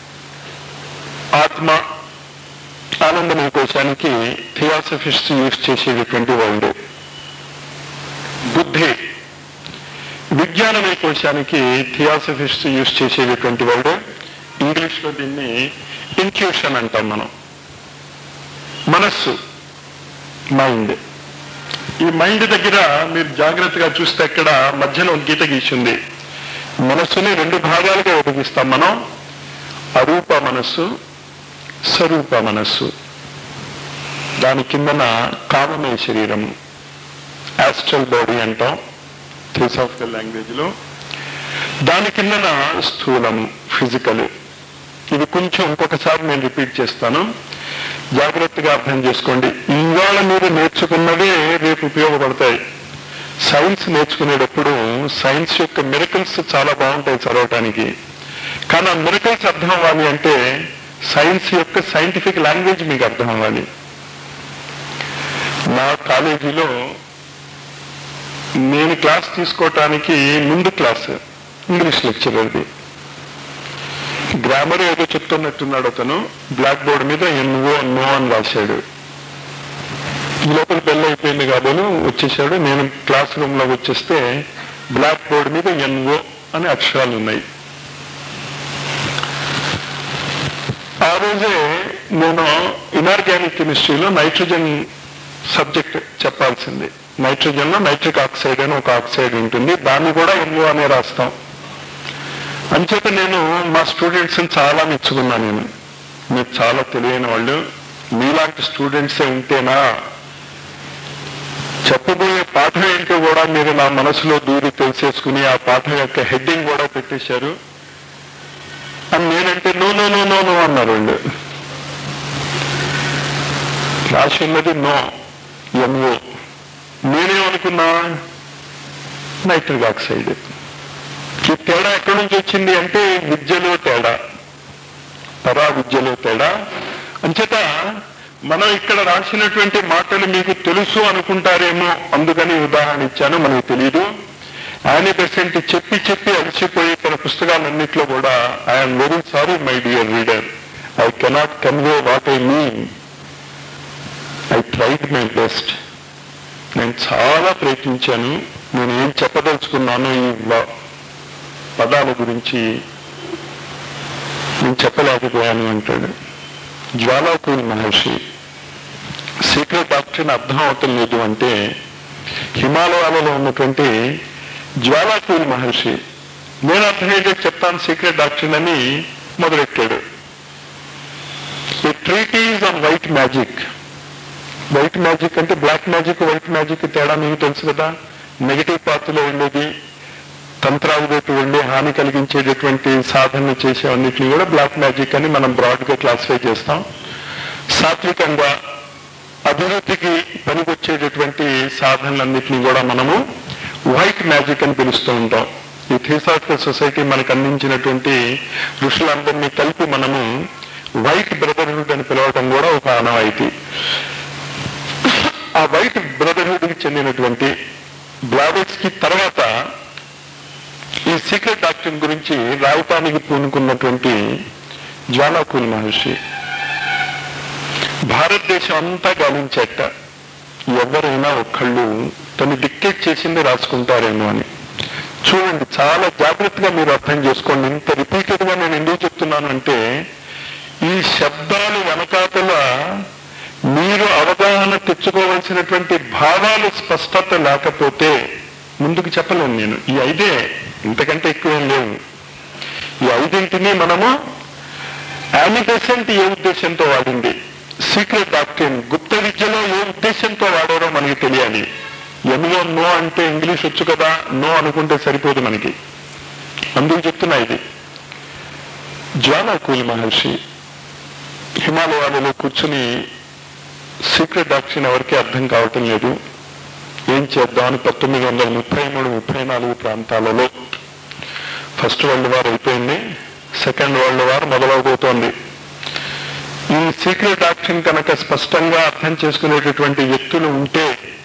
ఆత్మ ఆనందమయ కోశానికి థియాసఫిస్ట్ యూజ్ చేసేటటువంటి వర్డ్ బుద్ధి విజ్ఞానమయ కోశానికి థియాసఫిస్ట్ యూజ్ చేసేటటువంటి వర్డ్ ఇంగ్లీష్ లో దీన్ని ఇంట్యూషన్ అంటాం మనం మనస్సు మైండ్ ఈ మైండ్ దగ్గర మీరు జాగ్రత్తగా చూస్తే ఇక్కడ మధ్యలో ఒక గీత గీసింది మనస్సుని రెండు భాగాలుగా విభజిస్తాం మనం అరూప మనస్సు స్వరూప మనస్సు దాని కిందన కామమయ శరీరం యాస్ట్రల్ బాడీ అంటాం థియోసాఫికల్ లాంగ్వేజ్ లో దాని కిందన స్థూలం ఫిజికల్ ఇది కొంచెం ఇంకొకసారి నేను రిపీట్ చేస్తాను జాగ్రత్తగా అర్థం చేసుకోండి ఇవాళ మీరు నేర్చుకున్నవే రేపు ఉపయోగపడతాయి సైన్స్ నేర్చుకునేటప్పుడు సైన్స్ యొక్క మిరకల్స్ చాలా బాగుంటాయి చదవటానికి కానీ ఆ మిరకల్స్ అర్థం అవ్వాలి అంటే సైన్స్ యొక్క సైంటిఫిక్ లాంగ్వేజ్ మీకు అర్థం అవ్వాలి నా కాలేజీలో నేను క్లాస్ తీసుకోవటానికి ముందు క్లాస్ ఇంగ్లీష్ లెక్చరర్ది గ్రామర్ ఏదో చెప్తున్నట్టున్నాడు అతను బ్లాక్ బోర్డ్ మీద ఎన్ఓ నో అని రాశాడు ఈ లోపల పెళ్ళి అయిపోయింది కాబట్టి వచ్చేసాడు నేను క్లాస్ రూమ్ లో వచ్చేస్తే బ్లాక్ బోర్డ్ మీద ఎన్ఓ అనే అక్షరాలు ఉన్నాయి ఆ రోజే నేను ఇనార్గానిక్ కెమిస్ట్రీలో నైట్రోజన్ సబ్జెక్ట్ చెప్పాల్సింది నైట్రోజన్ లో నైట్రిక్ ఆక్సైడ్ అని ఒక ఆక్సైడ్ ఉంటుంది దాన్ని కూడా ఎన్ఓ అనే రాస్తాం అంచేత నేను మా స్టూడెంట్స్ చాలా మెచ్చుకున్నాను నేను మీరు చాలా తెలియని వాళ్ళు మీలాంటి స్టూడెంట్సే ఉంటేనా చెప్పబోయే పాఠం ఏంటో కూడా మీరు నా మనసులో దూరి తెలిసేసుకుని ఆ పాఠం యొక్క హెడ్డింగ్ కూడా పెట్టేశారు అని నేనంటే no no no no no అన్నారు వాళ్ళు రాసి ఉన్నది నో ఎంఓ నేనేమనుకున్నా నైట్రిక్ ఆక్సైడ్ ఈ తేడా ఎక్కడి నుంచి వచ్చింది అంటే విద్యలో తేడా పరా విద్యలో తేడా అంచేత మనం ఇక్కడ రాసినటువంటి మాటలు మీకు తెలుసు అనుకుంటారేమో అందుకని ఉదాహరణ ఇచ్చాను మనకు తెలియదు ఆయన పెర్సెంట్ చెప్పి చెప్పి అలసిపోయి తన పుస్తకాలన్నింటిలో కూడా I'm very sorry my dear reader I cannot convey what I mean I tried my best నేను చాలా ప్రయత్నించాను నేను ఏం చెప్పదలుచుకున్నాను ఈ వ- పదాల గురించి నేను చెప్పలేకపోయాను అంటాడు జ్వాలాకుని మహర్షి సీక్రెట్ డాక్టరీని అర్థం అవటం లేదు అంటే హిమాలయాలలో ఉన్నటువంటి జ్వాలాకుని మహర్షి నేను అర్థమయ్యేటట్టు చెప్తాను సీక్రెట్ డాక్టరీన్ అని మొదలెట్టాడు ఈ treatise on white magic white magic అంటే బ్లాక్ మ్యాజిక్ వైట్ మ్యాజిక్ తేడా మీకు తెలుసు కదా నెగిటివ్ పాత్రలో ఉండేది తంత్రాలు వైపు వెళ్ళి హాని కలిగించేటటువంటి సాధనలు చేసేవన్నిటిని కూడా బ్లాక్ మ్యాజిక్ అని మనం బ్రాడ్ గా క్లాసిఫై చేస్తాం సాత్వికంగా అభివృద్ధికి పనికొచ్చేటటువంటి సాధనలన్నింటినీ కూడా మనము వైట్ మ్యాజిక్ అని పిలుస్తూ ఉంటాం ఈ థియోసాఫికల్ సొసైటీ మనకు అందించినటువంటి ఋషులందరినీ కలిపి మనము వైట్ బ్రదర్హుడ్ అని పిలవటం కూడా ఒక ఆనవాయితీ ఆ వైట్ బ్రదర్హుడ్ కి చెందినటువంటి బ్లావెట్స్ కి తర్వాత ఈ సీక్రెట్ డాక్టర్ గురించి రాయటానికి పూనుకున్నటువంటి జ్వాలాకుల్ మహర్షి భారతదేశం అంతా గాలించేట ఎవరైనా ఒక్కళ్ళు తను డిక్టేట్ చేసింది రాసుకుంటారేమో అని చూడండి చాలా జాగ్రత్తగా మీరు అర్థం చేసుకోండి ఇంత రిపీటెడ్ గా నేను ఎందుకు చెప్తున్నాను అంటే ఈ శబ్దాలు వెనకాతల మీరు అవగాహన తెచ్చుకోవాల్సినటువంటి భావాలు స్పష్టత లేకపోతే ముందుకు చెప్పలేను నేను ఈ ఐదే ఇంతకంటే ఎక్కువ ఏం లేవు ఈ ఐదింటిని మనము యానిబెసెంట్ ఏ ఉద్దేశంతో వాడింది సీక్రెట్ డాక్టరీన్ గుప్త విద్యలో ఏ ఉద్దేశంతో వాడారో మనకి తెలియాలి ఎన్ఓ నో అంటే ఇంగ్లీష్ వచ్చు కదా నో అనుకుంటే సరిపోదు మనకి అందుకు చెప్తున్నా ఇది జ్వాలాకూలి మహర్షి హిమాలయాలలో కూర్చుని సీక్రెట్ డాక్టరీన్ ఎవరికీ అర్థం కావటం లేదు ఏం చేద్దామని పంతొమ్మిది వందల ముప్పై మూడు ముప్పై నాలుగు ప్రాంతాలలో ఫస్ట్ వరల్డ్ వార్ అయిపోయింది సెకండ్ వరల్డ్ వార్ మొదలవబోతోంది ఈ సీక్రెట్ డాక్టరీన్ కనుక స్పష్టంగా అర్థం చేసుకునేటటువంటి వ్యక్తులు ఉంటే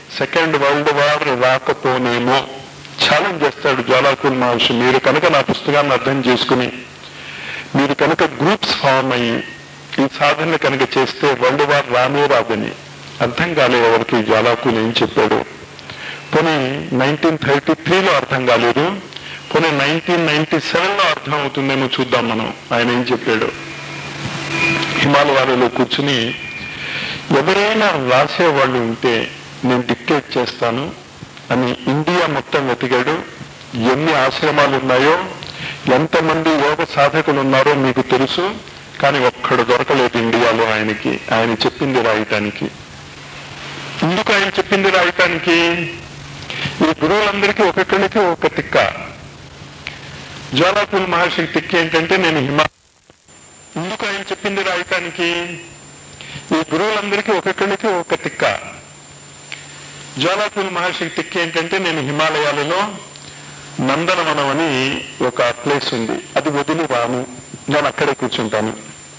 సెకండ్ వరల్డ్ వార్ రాకపోనేమో ఛాలెంజ్ చేస్తాడు జ్వాలాకుల్ మహర్షి మీరు కనుక నా పుస్తకాన్ని అర్థం చేసుకుని మీరు కనుక గ్రూప్స్ ఫామ్ అయ్యి ఈ సాధన కనుక చేస్తే వరల్డ్ వార్ రానే రాదని అర్థం కాలే ఎవరికి జ్వాలాకులు ఏం చెప్పాడు పోనీ నైన్టీన్ థర్టీ త్రీలో అర్థం కాలేదు పోనీ నైన్టీన్ నైన్టీ సెవెన్లో అర్థం అవుతుందేమో చూద్దాం మనం ఆయన ఏం చెప్పాడు హిమాలయాలలో కూర్చుని ఎవరైనా రాసే వాళ్ళు ఉంటే నేను డిక్టేట్ చేస్తాను అని ఇండియా మొత్తం వెతికాడు ఎన్ని ఆశ్రమాలు ఉన్నాయో ఎంతమంది యోగ సాధకులు ఉన్నారో మీకు తెలుసు కానీ ఒక్కడు దొరకలేదు ఇండియాలో ఆయనకి ఆయన చెప్పింది రాయటానికి ఎందుకు ఆయన చెప్పింది రాయటానికి ఈ గురువులందరికీ ఒక్కొక్కరికి ఒక తిక్క జ్వాలాకుల్ మహర్షికి తిక్క ఏంటంటే నేను హిమా ఎందుకు ఆయన చెప్పింది రాయటానికి ఈ గురువులందరికీ ఒక్కొక్కరికి ఒక తిక్క జ్వాలాకుల్ మహర్షికి తిక్క ఏంటంటే నేను హిమాలయాలలో నందనవనం అని ఒక ప్లేస్ ఉంది అది వదిలి రాను నేను అక్కడే కూర్చుంటాను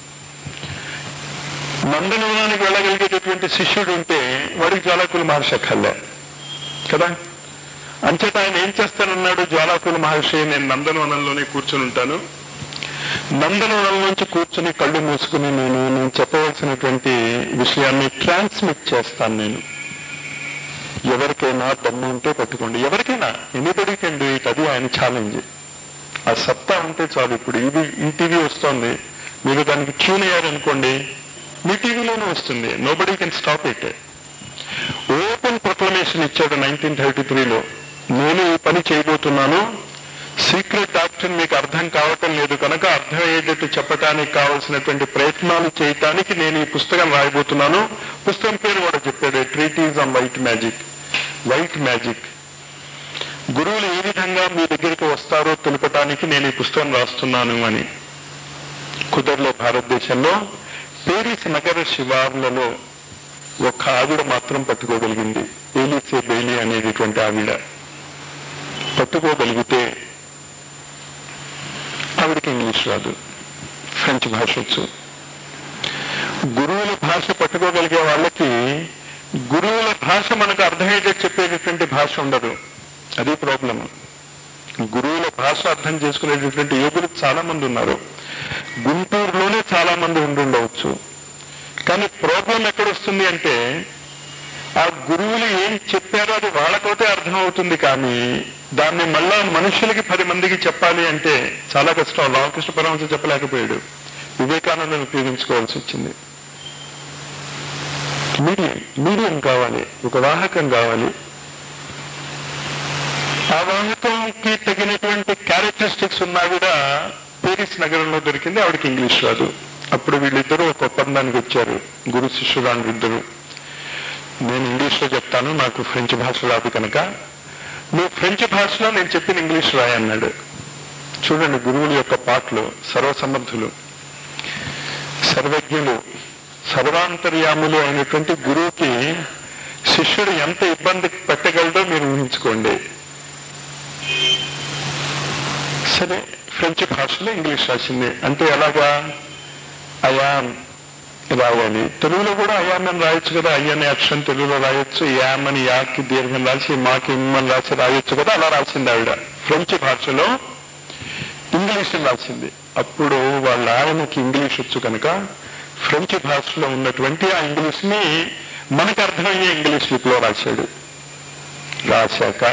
నందనవనానికి వెళ్ళగలిగేటటువంటి శిష్యుడు ఉంటే వాడికి జ్వాలాకుల మహర్షి అక్కర్లే కదా అంచేత ఆయన ఏం చేస్తానన్నాడు జ్వాలాకుల మహర్షి నేను నందనవనంలోనే కూర్చుని ఉంటాను నందనవనం నుంచి కూర్చుని కళ్ళు మూసుకుని నేను నేను చెప్పవలసినటువంటి విషయాన్ని ట్రాన్స్మిట్ చేస్తాను నేను ఎవరికైనా దమ్ము ఉంటే పట్టుకోండి ఎవరికైనా ఎనీబడి కెన్ డూ ఇట్ అది ఆయన ఛాలెంజ్ ఆ సత్తా ఉంటే చాలు ఇప్పుడు ఇది ఈ టీవీ వస్తోంది మీరు దానికి ట్యూన్ అయ్యారనుకోండి మీ టీవీలోనే వస్తుంది nobody can stop it open proclamation ఇచ్చాడు నైన్టీన్ థర్టీ త్రీలో నేను ఈ పని చేయబోతున్నాను సీక్రెట్ డాక్టర్ మీకు అర్థం కావటం లేదు కనుక అర్థమయ్యేటట్టు చెప్పడానికి కావలసినటువంటి ప్రయత్నాలు చేయటానికి నేను ఈ పుస్తకం రాయబోతున్నాను పుస్తకం పేరు కూడా చెప్పాడు treatise on white magic white magic గురువులు ఏ విధంగా మీ దగ్గరికి వస్తారో తెలుపటానికి నేను ఈ పుస్తకం రాస్తున్నాను అని కుదర్లో భారతదేశంలో పేరిస్ నగర శివార్లలో ఒక ఆవిడ మాత్రం పట్టుకోగలిగింది ఏలిసే బెయిలీ అనేటటువంటి ఆవిడ పట్టుకోగలిగితే ఆవిడకి ఇంగ్లీష్ రాదు ఫ్రెంచ్ భాష వచ్చు గురువుల భాష పట్టుకోగలిగే వాళ్ళకి గురువుల భాష మనకు అర్థమయ్యేటట్టు చెప్పేటటువంటి భాష ఉండదు అది ప్రాబ్లం గురువుల భాష అర్థం చేసుకునేటటువంటి యోగులు చాలా మంది ఉన్నారు గుంటూరులోనే చాలా మంది ఉండుండవచ్చు కానీ ప్రాబ్లం ఎక్కడొస్తుంది అంటే ఆ గురువులు ఏం చెప్పారో అది వాళ్ళతోటే అర్థం అవుతుంది కానీ దాన్ని మళ్ళా మనుషులకి పది మందికి చెప్పాలి అంటే చాలా కష్టం రామకృష్ణ పరమహంస చెప్పలేకపోయాడు వివేకానందని ఉపయోగించుకోవాల్సి వచ్చింది మీడియం మీడియం కావాలి ఒక వాహకం కావాలి ఆ వాహకంకి తగినటువంటి క్యారెక్టరిస్టిక్స్ ఉన్నా కూడా పేరిస్ నగరంలో దొరికింది ఆవిడకి ఇంగ్లీష్ రాదు అప్పుడు వీళ్ళిద్దరూ ఒక ఒప్పందానికి వచ్చారు గురు శిష్యురాలు ఇద్దరు నేను ఇంగ్లీష్లో చెప్తాను నాకు ఫ్రెంచ్ భాష రాదు కనుక నువ్వు ఫ్రెంచ్ భాషలో నేను చెప్పిన ఇంగ్లీష్ రాయి అన్నాడు చూడండి గురువుల యొక్క పాటలు సర్వసమర్థులు సర్వజ్ఞులు సర్వాంతర్యాములు అయినటువంటి గురువుకి శిష్యుడు ఎంత ఇబ్బంది పెట్టగలడో మీరు ఊహించుకోండి సరే ఫ్రెంచ్ భాషలో ఇంగ్లీష్ రాసింది అంటే ఎలాగా అయాన్ రాయాలి తెలుగులో కూడా అయాన్ అని రాయొచ్చు కదా అయ్యనే అక్షరం తెలుగులో రాయొచ్చు యామ్ అని యాకి దీర్ఘం రాసి మాకి ఇమ్ అని రాసి రాయొచ్చు కదా అలా రాసింది ఆవిడ ఫ్రెంచ్ భాషలో ఇంగ్లీష్ రాసింది అప్పుడు వాళ్ళ ఆయనకి ఇంగ్లీష్ వచ్చు కనుక ఫ్రెంచ్ భాషలో ఉన్నటువంటి ఆ ఇంగ్లీష్ ని మనకు అర్థమయ్యే ఇంగ్లీష్ లిపిలో రాశాడు రాశాక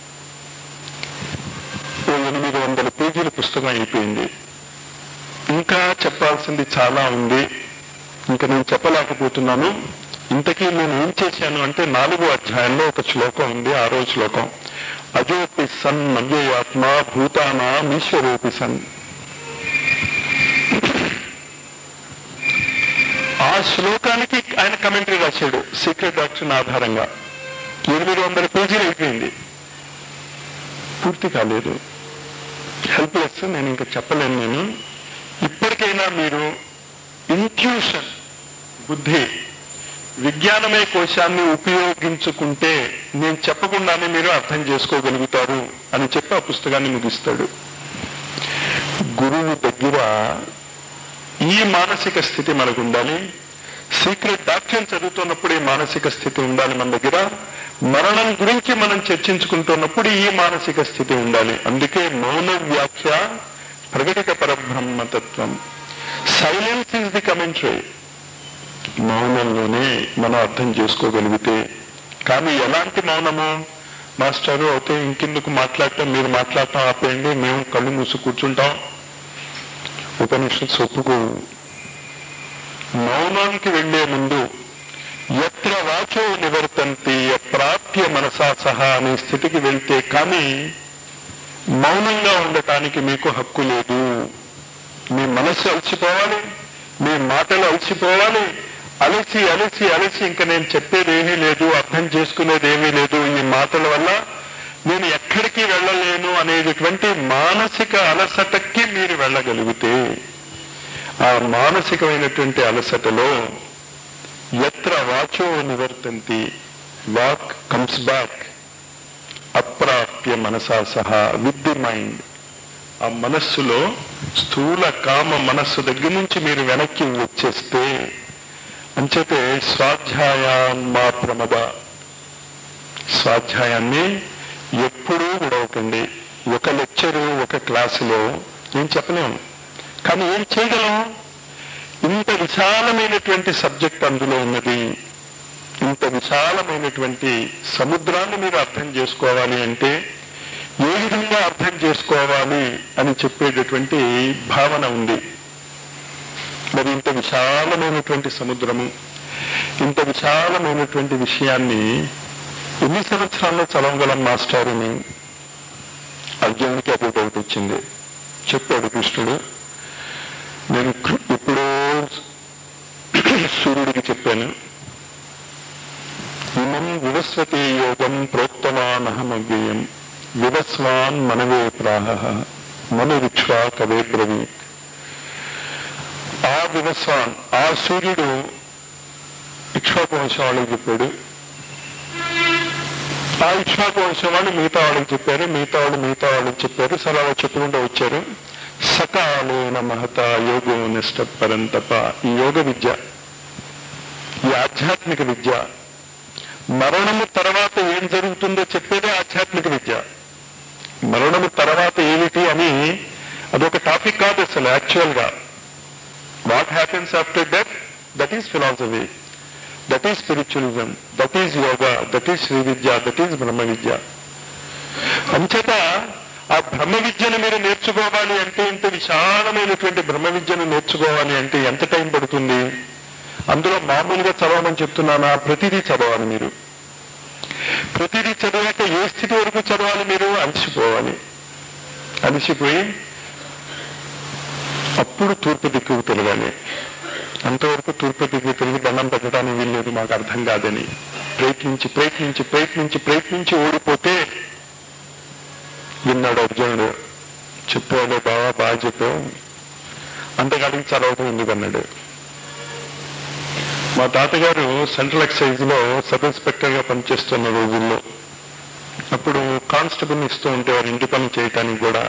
ఓ ఎనిమిది వందల పేజీల పుస్తకం అయిపోయింది ఇంకా చెప్పాల్సింది చాలా ఉంది ఇంకా నేను చెప్పలేకపోతున్నాను ఇంతకీ నేను ఏం చేశాను అంటే నాలుగో అధ్యాయంలో ఒక శ్లోకం ఉంది ఆరో శ్లోకం అజోపి సన్ నవ్యయాత్మ భూతానా ఈశ్వరోపి సన్ ఆ శ్లోకానికి ఆయన కమెంటరీ రాశాడు సీక్రెట్ డాక్టర్ ఆధారంగా ఎనిమిది వందల పేజీలు అయిపోయింది పూర్తి కాలేదు హెల్ప్లెస్ నేను ఇంకా చెప్పలేను నేను ఇప్పటికైనా మీరు ఇంట్యూషన్ బుద్ధి విజ్ఞానమే కోశాన్ని ఉపయోగించుకుంటే నేను చెప్పకుండానే మీరు అర్థం చేసుకోగలుగుతారు అని చెప్పి ఆ పుస్తకాన్ని ముగిస్తాడు గురువు దగ్గర ఈ మానసిక స్థితి మనకు ఉండాలి సీక్రెట్ డాక్టర్ చదువుతున్నప్పుడు ఈ మానసిక స్థితి ఉండాలి మన దగ్గర మరణం గురించి మనం చర్చించుకుంటున్నప్పుడు ఈ మానసిక స్థితి ఉండాలి అందుకే మౌన వ్యాఖ్య ప్రకటిత పరబ్రహ్మతత్వం సైలెన్స్ ఈజ్ ది కమెంటరీ మౌనంలోనే మనం అర్థం చేసుకోగలిగితే కానీ ఎలాంటి మౌనము మాస్టరు అయితే ఇంకెందుకు మాట్లాడటం మీరు మాట్లాడటం ఆపేయండి మేము కళ్ళు మూసి కూర్చుంటాం ఉపనిషత్తు ఒప్పుకో మౌనానికి వెళ్లే ముందు ఎత్ర వాచో నివర్తంతి ప్రాప్య మనసా సహా అనే స్థితికి వెళ్తే కానీ మౌనంగా ఉండటానికి మీకు హక్కు లేదు మీ మనస్సు అలసిపోవాలి మీ మాటలు అలసిపోవాలి అలసి అలసి అలసి ఇంకా నేను చెప్పేది ఏమీ లేదు అర్థం చేసుకునేది ఏమీ లేదు ఈ మాటల వల్ల నేను ఎక్కడికి వెళ్ళలేను అనేటటువంటి మానసిక అలసటకి మీరు వెళ్ళగలిగితే ఆ మానసికమైనటువంటి అలసటలో ఎత్ర వాచో నివర్తంతి వాక్ కమ్స్ బ్యాక్ అప్రాప్య మనసా సహా విత్ ది మైండ్ ఆ మనస్సులో స్థూల కామ మనస్సు దగ్గర నుంచి మీరు వెనక్కి వచ్చేస్తే అంచేతే స్వాధ్యాయాన్ మా ప్రమద స్వాధ్యాయాన్ని ఎప్పుడూ విడవకండి ఒక లెక్చరు ఒక క్లాసులో నేను చెప్పలేము కానీ ఏం చేయగలం ఇంత విశాలమైనటువంటి సబ్జెక్ట్ అందులో ఉన్నది ఇంత విశాలమైనటువంటి సముద్రాన్ని మీరు అర్థం చేసుకోవాలి అంటే ఏ విధంగా అర్థం చేసుకోవాలి అని చెప్పేటటువంటి భావన ఉంది మరి ఇంత విశాలమైనటువంటి సముద్రము ఇంత విశాలమైనటువంటి విషయాన్ని ఎన్ని సంవత్సరాల్లో చదవగలం మాస్టారుని అర్జునుడికి అప్పుడు డౌట్ వచ్చింది చెప్పాడు కృష్ణుడు నేను కృ- ఎప్పుడో సూర్యుడికి చెప్పాను ఇమం వివస్వతే యోగం ప్రోక్తవానహమవ్యయం వివస్వాన్ మనవే ప్రాహ మనురిక్ష్వా కవే బ్రవీత్ ఆ వివస్వాన్ ఆ సూర్యుడు ఇక్ష్వాకు వంశం వాళ్ళకి చెప్పాడు ఆ ఇక్ష్వాకు వంశం వాళ్ళు మిగతా వాళ్ళకి చెప్పారు మిగతా వాళ్ళు మిగతా వాళ్ళకి చెప్పారు సరే అలా చెప్పుకుంటూ వచ్చారు సకాలేన మహత యోగో నిష్ట పరంతప ఈ యోగ విద్య ఈ ఆధ్యాత్మిక విద్య మరణము తర్వాత ఏం జరుగుతుందో చెప్పేదే ఆధ్యాత్మిక విద్య మరణము తర్వాత ఏమిటి అని అదొక టాపిక్ కాదు అసలు యాక్చువల్ గా what happens after death that is philosophy that is spiritualism that is yoga that is Shri Vidya that is Brahma Vidya అంచేత ఆ బ్రహ్మ విద్యను మీరు నేర్చుకోవాలి అంటే ఇంత విశాలమైనటువంటి బ్రహ్మ విద్యను నేర్చుకోవాలి అంటే ఎంత టైం పడుతుంది అందులో మామూలుగా చదవమని చెప్తున్నానా ప్రతిదీ చదవాలి మీరు ప్రతిదీ చదివాక ఏ స్థితి వరకు చదవాలి మీరు అలసిపోవాలి అలసిపోయి అప్పుడు తూర్పు దిక్కుకు తిరగాలి అంతవరకు తూర్పు దిక్కు తిరిగి దండం పెట్టడానికి వీల్లేదు మాకు అర్థం కాదని ప్రయత్నించి ప్రయత్నించి ప్రయత్నించి ప్రయత్నించి ఓడిపోతే విన్నాడు అర్జునుడు చెప్పాడు బావా బాగా చెప్పావు అంతకాడికి చదవటం ఎందుకు అన్నాడు మా తాతగారు సెంట్రల్ ఎక్సైజ్ లో సబ్ ఇన్స్పెక్టర్ గా పనిచేస్తున్న రోజుల్లో అప్పుడు కానిస్టేబుల్ ఇస్తూ ఉంటేవారు ఇంటి పని చేయటానికి కూడా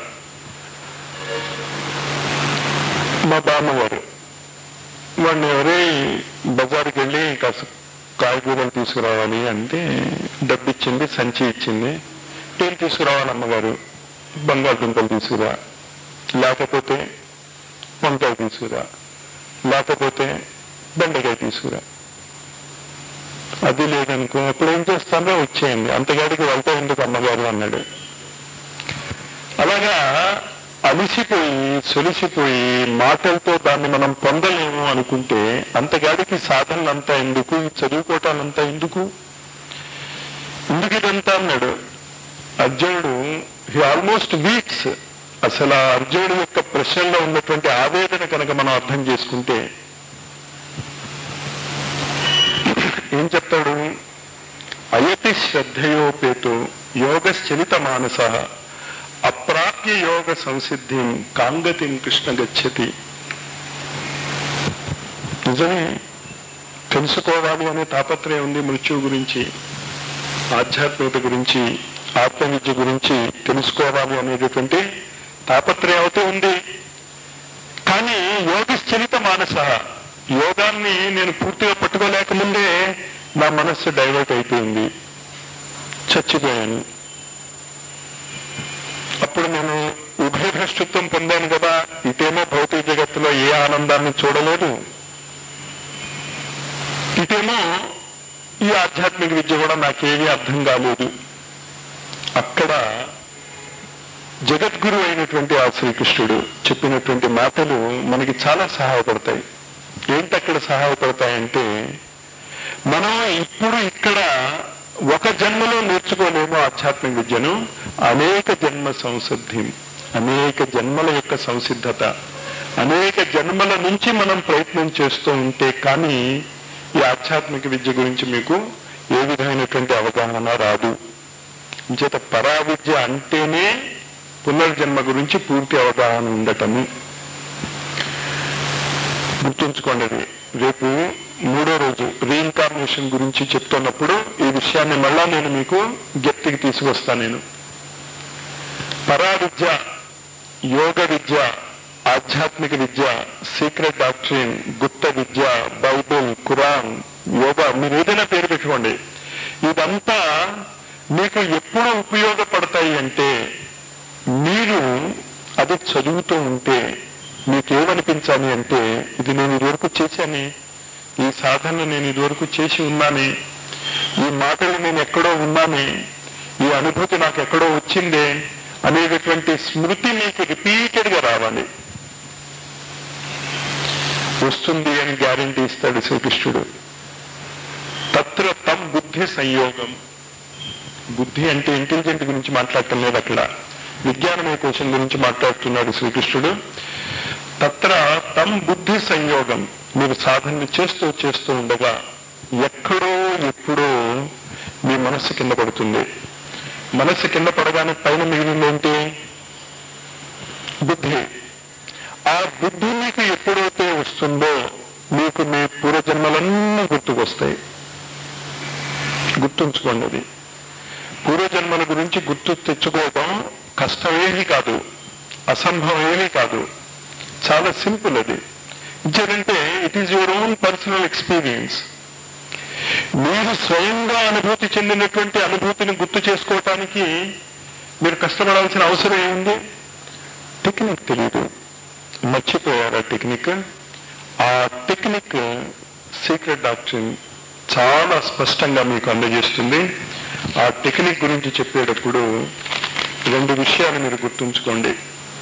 మా బామ్మగారు వాడిని ఎవరే బజార్కి వెళ్ళి కాస్త కాయగూరలు తీసుకురావాలి అంటే డబ్బు ఇచ్చింది సంచి ఇచ్చింది ఏం తీసుకురావాలి అమ్మగారు బంగాళదుంపలు తీసుకురా లేకపోతే వంకాయ తీసుకురా లేకపోతే బెండకాయ తీసుకురా అది లేదనుకో అప్పుడు ఏం చేస్తానో వచ్చేయండి అంతగాడికి వెళ్తా ఎందుకు అమ్మగారు అన్నాడు అలాగా అలిసిపోయి సొలిసిపోయి మాటలతో దాన్ని మనం పొందలేము అనుకుంటే అంతగాడికి సాధనలంతా ఎందుకు ఈ చదువుకోవటాలంతా ఎందుకు ఎందుకు ఇదంతా అన్నాడు అర్జునుడు హీ ఆల్మోస్ట్ వీక్స్ అసలు ఆ అర్జునుడు యొక్క ప్రశ్నలో ఉన్నటువంటి ఆవేదన కనుక మనం అర్థం చేసుకుంటే ఏం చెప్తాడు అయతి శ్రద్ధయోపేతో యోగశ్చలిత మానస అప్రాప్య యోగ సంసిద్ధిం కాంగతిం కృష్ణ గచ్చతి నిజమే తెలుసుకోవాలి అనే తాపత్రయం ఉంది మృత్యువు గురించి ఆధ్యాత్మికత గురించి ఆత్మ విద్య గురించి తెలుసుకోవాలి అనేటటువంటి తాపత్రయం అయితే ఉంది కానీ యోగశ్చలిత మానస యోగాన్ని నేను పూర్తిగా పట్టుకోలేకముందే నా మనస్సు డైవర్ట్ అయిపోయింది చచ్చిపోయాను అప్పుడు నేను ఉభయభ్రష్టత్వం పొందాను కదా ఇటేమో భౌతిక జగత్తులో ఏ ఆనందాన్ని చూడలేదు ఇటేమో ఈ ఆధ్యాత్మిక విద్య కూడా నాకేమీ అర్థం కాలేదు అక్కడ జగద్గురు అయినటువంటి ఆ శ్రీకృష్ణుడు చెప్పినటువంటి మాటలు మనకి చాలా సహాయపడతాయి ఏంటి అక్కడ సహాయపడతాయంటే మనం ఇప్పుడు ఇక్కడ ఒక జన్మలో నేర్చుకోలేము ఆధ్యాత్మిక విద్యను అనేక జన్మ సంసిద్ధి అనేక జన్మల యొక్క సంసిద్ధత అనేక జన్మల నుంచి మనం ప్రయత్నం చేస్తూ ఉంటే కానీ ఈ ఆధ్యాత్మిక విద్య గురించి మీకు ఏ విధమైనటువంటి అవగాహన రాదు చేత పరా విద్య అంటేనే పునర్జన్మ గురించి పూర్తి అవగాహన ఉండటము గుర్తుంచుకోండి అది రేపు మూడో రోజు రీఇన్కార్నేషన్ గురించి చెప్తున్నప్పుడు ఈ విషయాన్ని మళ్ళా నేను మీకు గట్టికి తీసుకొస్తాను నేను పరా విద్య యోగ విద్య ఆధ్యాత్మిక విద్య సీక్రెట్ డాక్టరీన్ గుప్త విద్య బైబిల్ ఖురాన్ యోగా మీరు ఏదైనా పేరు పెట్టుకోండి ఇదంతా మీకు ఎప్పుడు ఉపయోగపడతాయి అంటే మీరు అది చదువుతూ ఉంటే మీకేమనిపించాలి అంటే ఇది నేను ఇదివరకు చేశాను ఈ సాధన నేను ఇదివరకు చేసి ఉన్నానే ఈ మాటలు నేను ఎక్కడో ఉన్నానే ఈ అనుభూతి నాకు ఎక్కడో వచ్చిందే అనేటటువంటి స్మృతి మీకు రిపీటెడ్ గా రావాలి వస్తుంది అని గ్యారంటీ ఇస్తాడు శ్రీకృష్ణుడు తత్ర తం బుద్ధి సంయోగం బుద్ధి అంటే ఇంటెలిజెంట్ గురించి మాట్లాడటం లేదు అక్కడ విజ్ఞానమయ కోశం గురించి మాట్లాడుతున్నాడు శ్రీకృష్ణుడు తత్ర తం బుద్ధి సంయోగం మీరు సాధన చేస్తూ చేస్తూ ఉండగా ఎక్కడో ఎప్పుడో మీ మనస్సు కింద పడుతుంది మనస్సు కింద పడగానే పైన మిగిలింది ఏంటి బుద్ధి ఆ బుద్ధి మీకు ఎప్పుడైతే వస్తుందో మీకు మీ పూర్వజన్మలన్నీ గుర్తుకొస్తాయి గుర్తుంచుకోండి అది పూర్వజన్మల గురించి గుర్తు తెచ్చుకోవడం కష్టమేమీ కాదు అసంభవమేమీ కాదు చాలా సింపుల్ అది ఇచ్చారంటే it is your own personal experience మీరు స్వయంగా అనుభూతి చెందినటువంటి అనుభూతిని గుర్తు చేసుకోవటానికి మీరు కష్టపడాల్సిన అవసరం ఏముంది టెక్నిక్ తెలియదు మర్చిపోయారు ఆ టెక్నిక్ ఆ టెక్నిక్ సీక్రెట్ డాక్టరీన్ చాలా స్పష్టంగా మీకు అందజేస్తుంది ఆ టెక్నిక్ గురించి చెప్పేటప్పుడు రెండు విషయాలు మీరు గుర్తుంచుకోండి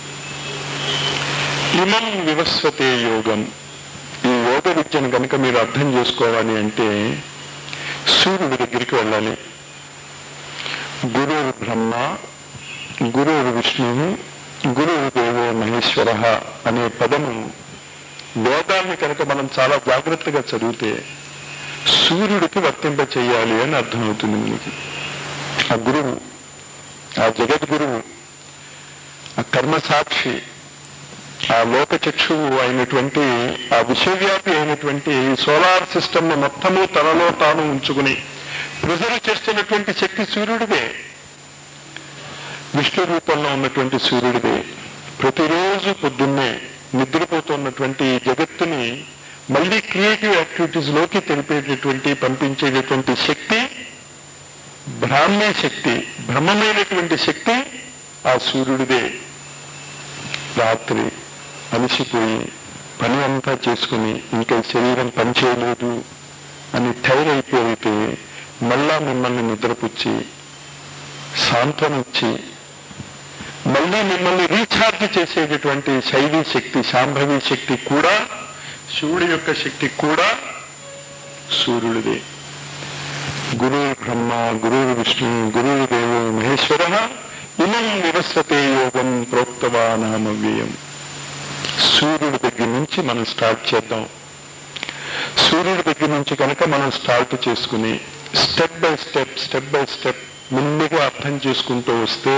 ఇమం వివస్వతే యోగం ఈ యోగ విద్యను కనుక మీరు అర్థం చేసుకోవాలి అంటే సూర్యుడి దగ్గరికి వెళ్ళాలి గురువు బ్రహ్మ గురువు విష్ణువు గురువు దేవో మహేశ్వర అనే పదము వేదాన్ని కనుక మనం చాలా జాగ్రత్తగా చదివితే సూర్యుడికి వర్తింప చేయాలి అని అర్థమవుతుంది మనకి ఆ గురువు ఆ జగద్గురువు ఆ కర్మసాక్షి ఆ లోక చక్షువు అయినటువంటి ఆ విశ్వవ్యాపి అయినటువంటి సోలార్ సిస్టమ్ మొత్తము తనలో తాను ఉంచుకుని ప్రిజర్వ్ చేస్తున్నటువంటి శక్తి సూర్యుడిదే విష్ణు రూపంలో ఉన్నటువంటి సూర్యుడిదే ప్రతిరోజు పొద్దున్నే నిద్రపోతున్నటువంటి ఈ జగత్తుని మళ్ళీ క్రియేటివ్ యాక్టివిటీస్ లోకి తెలిపేటటువంటి పంపించేటటువంటి శక్తి బ్రాహ్మీ శక్తి బ్రహ్మమైనటువంటి శక్తి ఆ సూర్యుడిదే రాత్రి అలసిపోయి పని అంతా చేసుకుని ఇంకా ఈ శరీరం పనిచేయలేదు అని టైర్ అయిపోయితే మళ్ళా మిమ్మల్ని నిద్రపుచ్చి సాంత్వనిచ్చి మళ్ళీ మిమ్మల్ని రీఛార్జ్ చేసేటటువంటి శైలి శక్తి శాంభవి శక్తి కూడా శివుడి యొక్క శక్తి కూడా సూర్యుడిదే గురువు బ్రహ్మ గురువు విష్ణు గురువు దేవో మహేశ్వర ఇమం వివస్వతే యోగం ప్రోక్తవానామవ్యయం సూర్యుడి దగ్గర నుంచి మనం స్టార్ట్ చేద్దాం సూర్యుడి దగ్గర నుంచి కనుక మనం స్టార్ట్ చేసుకుని step by step step by step ముందుగా అర్థం చేసుకుంటూ వస్తే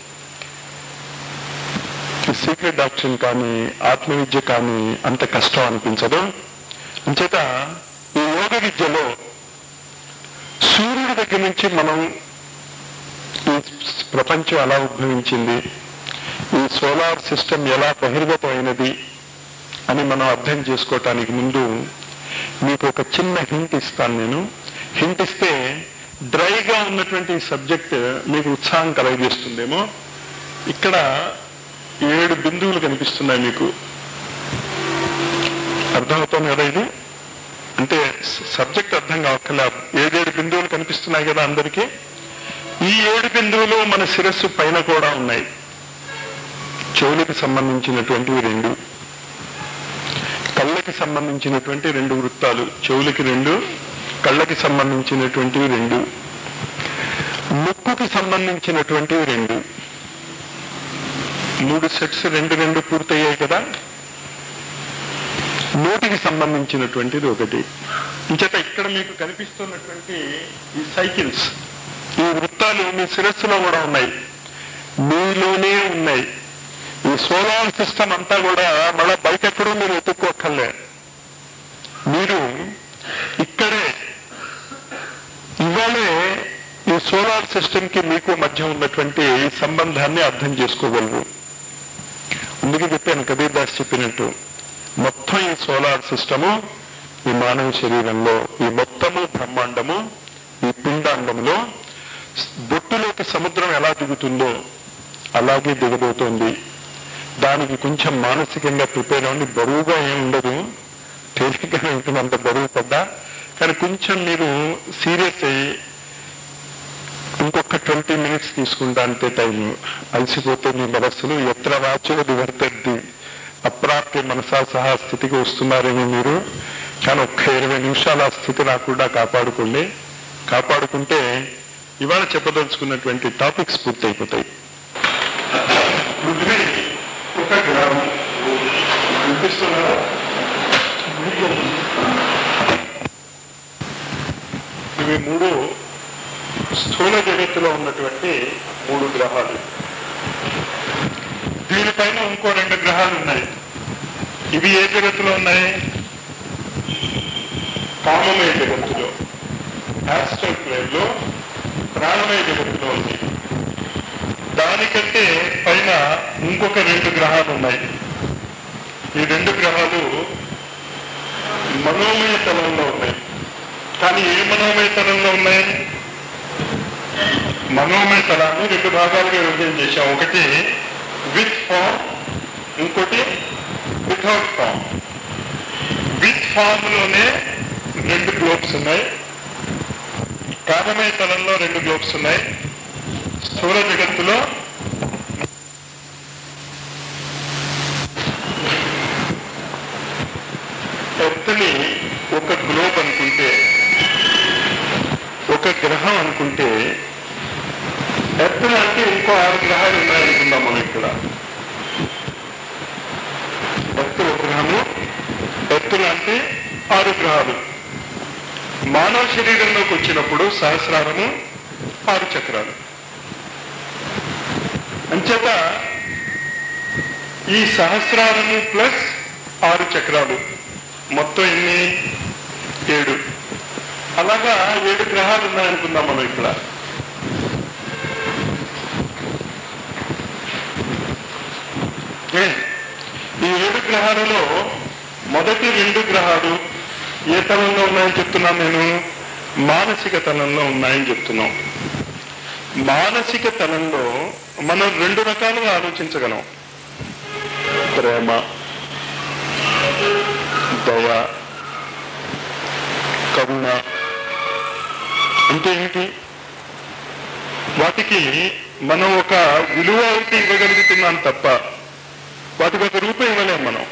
సీక్రెట్ డాక్టరీన్ కానీ ఆత్మవిద్య కానీ అంత కష్టం అనిపించదు అంచేత ఈ యోగ విద్యలో సూర్యుడి దగ్గర నుంచి మనం ఈ ప్రపంచం ఎలా ఉద్భవించింది ఈ సోలార్ సిస్టమ్ ఎలా బహిర్గతమైనది అని మనం అర్థం చేసుకోవటానికి ముందు మీకు ఒక చిన్న హింట్ ఇస్తాను నేను హింట్ ఇస్తే డ్రైగా ఉన్నటువంటి సబ్జెక్ట్ మీకు ఉత్సాహం కలగజేస్తుందేమో ఇక్కడ ఏడు బిందువులు కనిపిస్తున్నాయి మీకు అర్థమవుతుంది కదా ఇది అంటే సబ్జెక్ట్ అర్థం కావక్కర్లే ఏడేడు బిందువులు కనిపిస్తున్నాయి కదా అందరికీ ఈ ఏడు బిందువులు మన శిరస్సు పైన కూడా ఉన్నాయి చెవులకు సంబంధించినటువంటివి రెండు కళ్ళకి సంబంధించినటువంటి రెండు వృత్తాలు చెవులకి రెండు కళ్ళకి సంబంధించినటువంటివి రెండు ముక్కుకి సంబంధించినటువంటివి రెండు మూడు సెట్స్ రెండు రెండు పూర్తయ్యాయి కదా నోటికి సంబంధించినటువంటిది ఒకటి ఇంచేత ఇక్కడ మీకు కనిపిస్తున్నటువంటి ఈ సైకిల్స్ ఈ వృత్తాలు మీ శిరస్సులో కూడా ఉన్నాయి మీలోనే ఉన్నాయి ఈ సోలార్ సిస్టమ్ అంతా కూడా మళ్ళా బయట ఎక్కడో మీరు వెతుక్కోక్కర్లే మీరు ఇక్కడే ఇవాళే ఈ సోలార్ సిస్టమ్ కి మీకు మధ్య ఉన్నటువంటి సంబంధాన్ని అర్థం చేసుకోగలరు అందుకే చెప్పాను కబీర్ దాస్ చెప్పినట్టు మొత్తం ఈ సోలార్ సిస్టము ఈ మానవ శరీరంలో ఈ మొత్తము బ్రహ్మాండము ఈ పిండాండంలో బొట్టులోకి సముద్రం ఎలా దిగుతుందో అలాగే దిగబోతోంది దానికి కొంచెం మానసికంగా ప్రిపేర్ అవ్వండి బరువుగా ఏం ఉండదు తేలికగా ఉంటుంది అంత బరువు పడ్డా కానీ కొంచెం మీరు సీరియస్ అయ్యి ఇంకొక ట్వంటీ మినిట్స్ తీసుకుంటా అంతే టైం అలసిపోతే మీ మనస్సులు ఎత్ర వాచో దివర్తద్ది అప్రాప్య మనసా సహా స్థితికి వస్తున్నారేమో మీరు కానీ ఒక్క ఇరవై నిమిషాలు ఆ స్థితి రాకుండా కాపాడుకోండి కాపాడుకుంటే ఇవాళ చెప్పదలుచుకున్నటువంటి టాపిక్స్ పూర్తయిపోతాయి పృథ్వీ ఒక గ్రామం వినిపిస్తున్నారా ఇవి మూడు స్థూల జగత్తులో ఉన్నటువంటి మూడు గ్రహాలు దీనిపైన ఇంకో రెండు గ్రహాలు ఉన్నాయి ఇవి ఏ జగత్తులో ఉన్నాయి కామమయ జగత్తులో యాస్ట్రల్ ప్లేన్ లో ప్రాణమయ జగత్తులో ఉంది దానికంటే పైన ఇంకొక రెండు గ్రహాలు ఉన్నాయి ఈ రెండు గ్రహాలు మనోమయ తలంలో ఉన్నాయి కానీ ఏ మనోమయ తలంలో ఉన్నాయి మనోమయ తలాన్ని రెండు భాగాలుగా విభజన చేశాం ఒకటి విత్ ఫామ్ ఇంకోటి వితౌట్ ఫామ్ విత్ ఫామ్ లోనే రెండు గ్లోబ్స్ ఉన్నాయి కారణమయ తలంలో రెండు గ్లోబ్స్ ఉన్నాయి స్థూల జగత్తులో ఎర్త్ని ఒక గ్లోబ్ అనుకుంటే ఒక గ్రహం అనుకుంటే ఎర్త్ అంటే ఇంకో ఆరు గ్రహాలు ఉన్నాయనుకుందాం మనం ఇక్కడ ఎర్త్ ఒక గ్రహము ఎర్త్ అంటే ఆరు గ్రహాలు మానవ శరీరంలోకి వచ్చినప్పుడు సహస్రారము ఆరు చక్రాలు అంచేత ఈ సహస్రారము ప్లస్ ఆరు చక్రాలు మొత్తం ఎన్ని ఏడు అలాగా ఏడు గ్రహాలు ఉన్నాయనుకుందాం మనం ఇక్కడ ఏ? ఈ ఏడు గ్రహాలలో మొదటి రెండు గ్రహాలు ఏ తలంలో ఉన్నాయని చెప్తున్నాను నేను మానసిక తలంలో ఉన్నాయని చెప్తున్నాం మానసిక తలంలో మనం రెండు రకాలుగా ఆలోచించగలం ప్రేమ దయ కరుణ అంటే ఏంటి వాటికి మనం ఒక విలువ అయితే ఇవ్వగలుగుతున్నాం తప్ప వాటికి ఒక రూపం ఇవ్వలేం మనం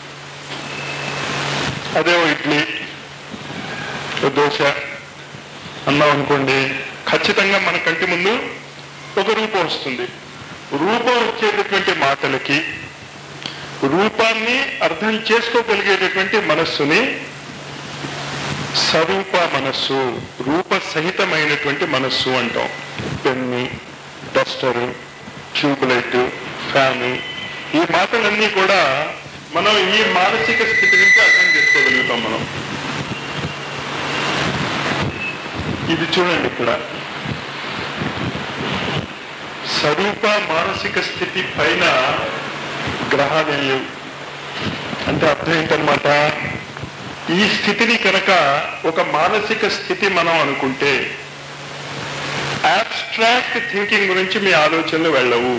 అదే ఓ ఇడ్లీ ఓ దోశ అన్నాం అనుకోండి ఖచ్చితంగా మన కంటి ముందు ఒక రూపం వస్తుంది రూపం వచ్చేటటువంటి మాటలకి రూపాన్ని అర్థం చేసుకోగలిగేటటువంటి మనస్సుని స్వరూప మనస్సు రూప సహితమైనటువంటి మనస్సు అంటాం పెన్ను డస్టరు ట్యూబ్లైట్ ఫ్యాను ఈ మాటలన్నీ కూడా మనం ఈ మానసిక స్థితి నుంచి అర్థం చేసుకోగలుగుతాం మనం ఇది చూడండి ఇక్కడ స్వరూప మానసిక స్థితి పైన గ్రహాలు లేవు అంటే అర్థం ఏంటనమాట ఈ స్థితిని కనుక ఒక మానసిక స్థితి మనం అనుకుంటే అబ్స్ట్రాక్ట్ థింకింగ్ గురించి మీ ఆలోచనలు వెళ్ళవు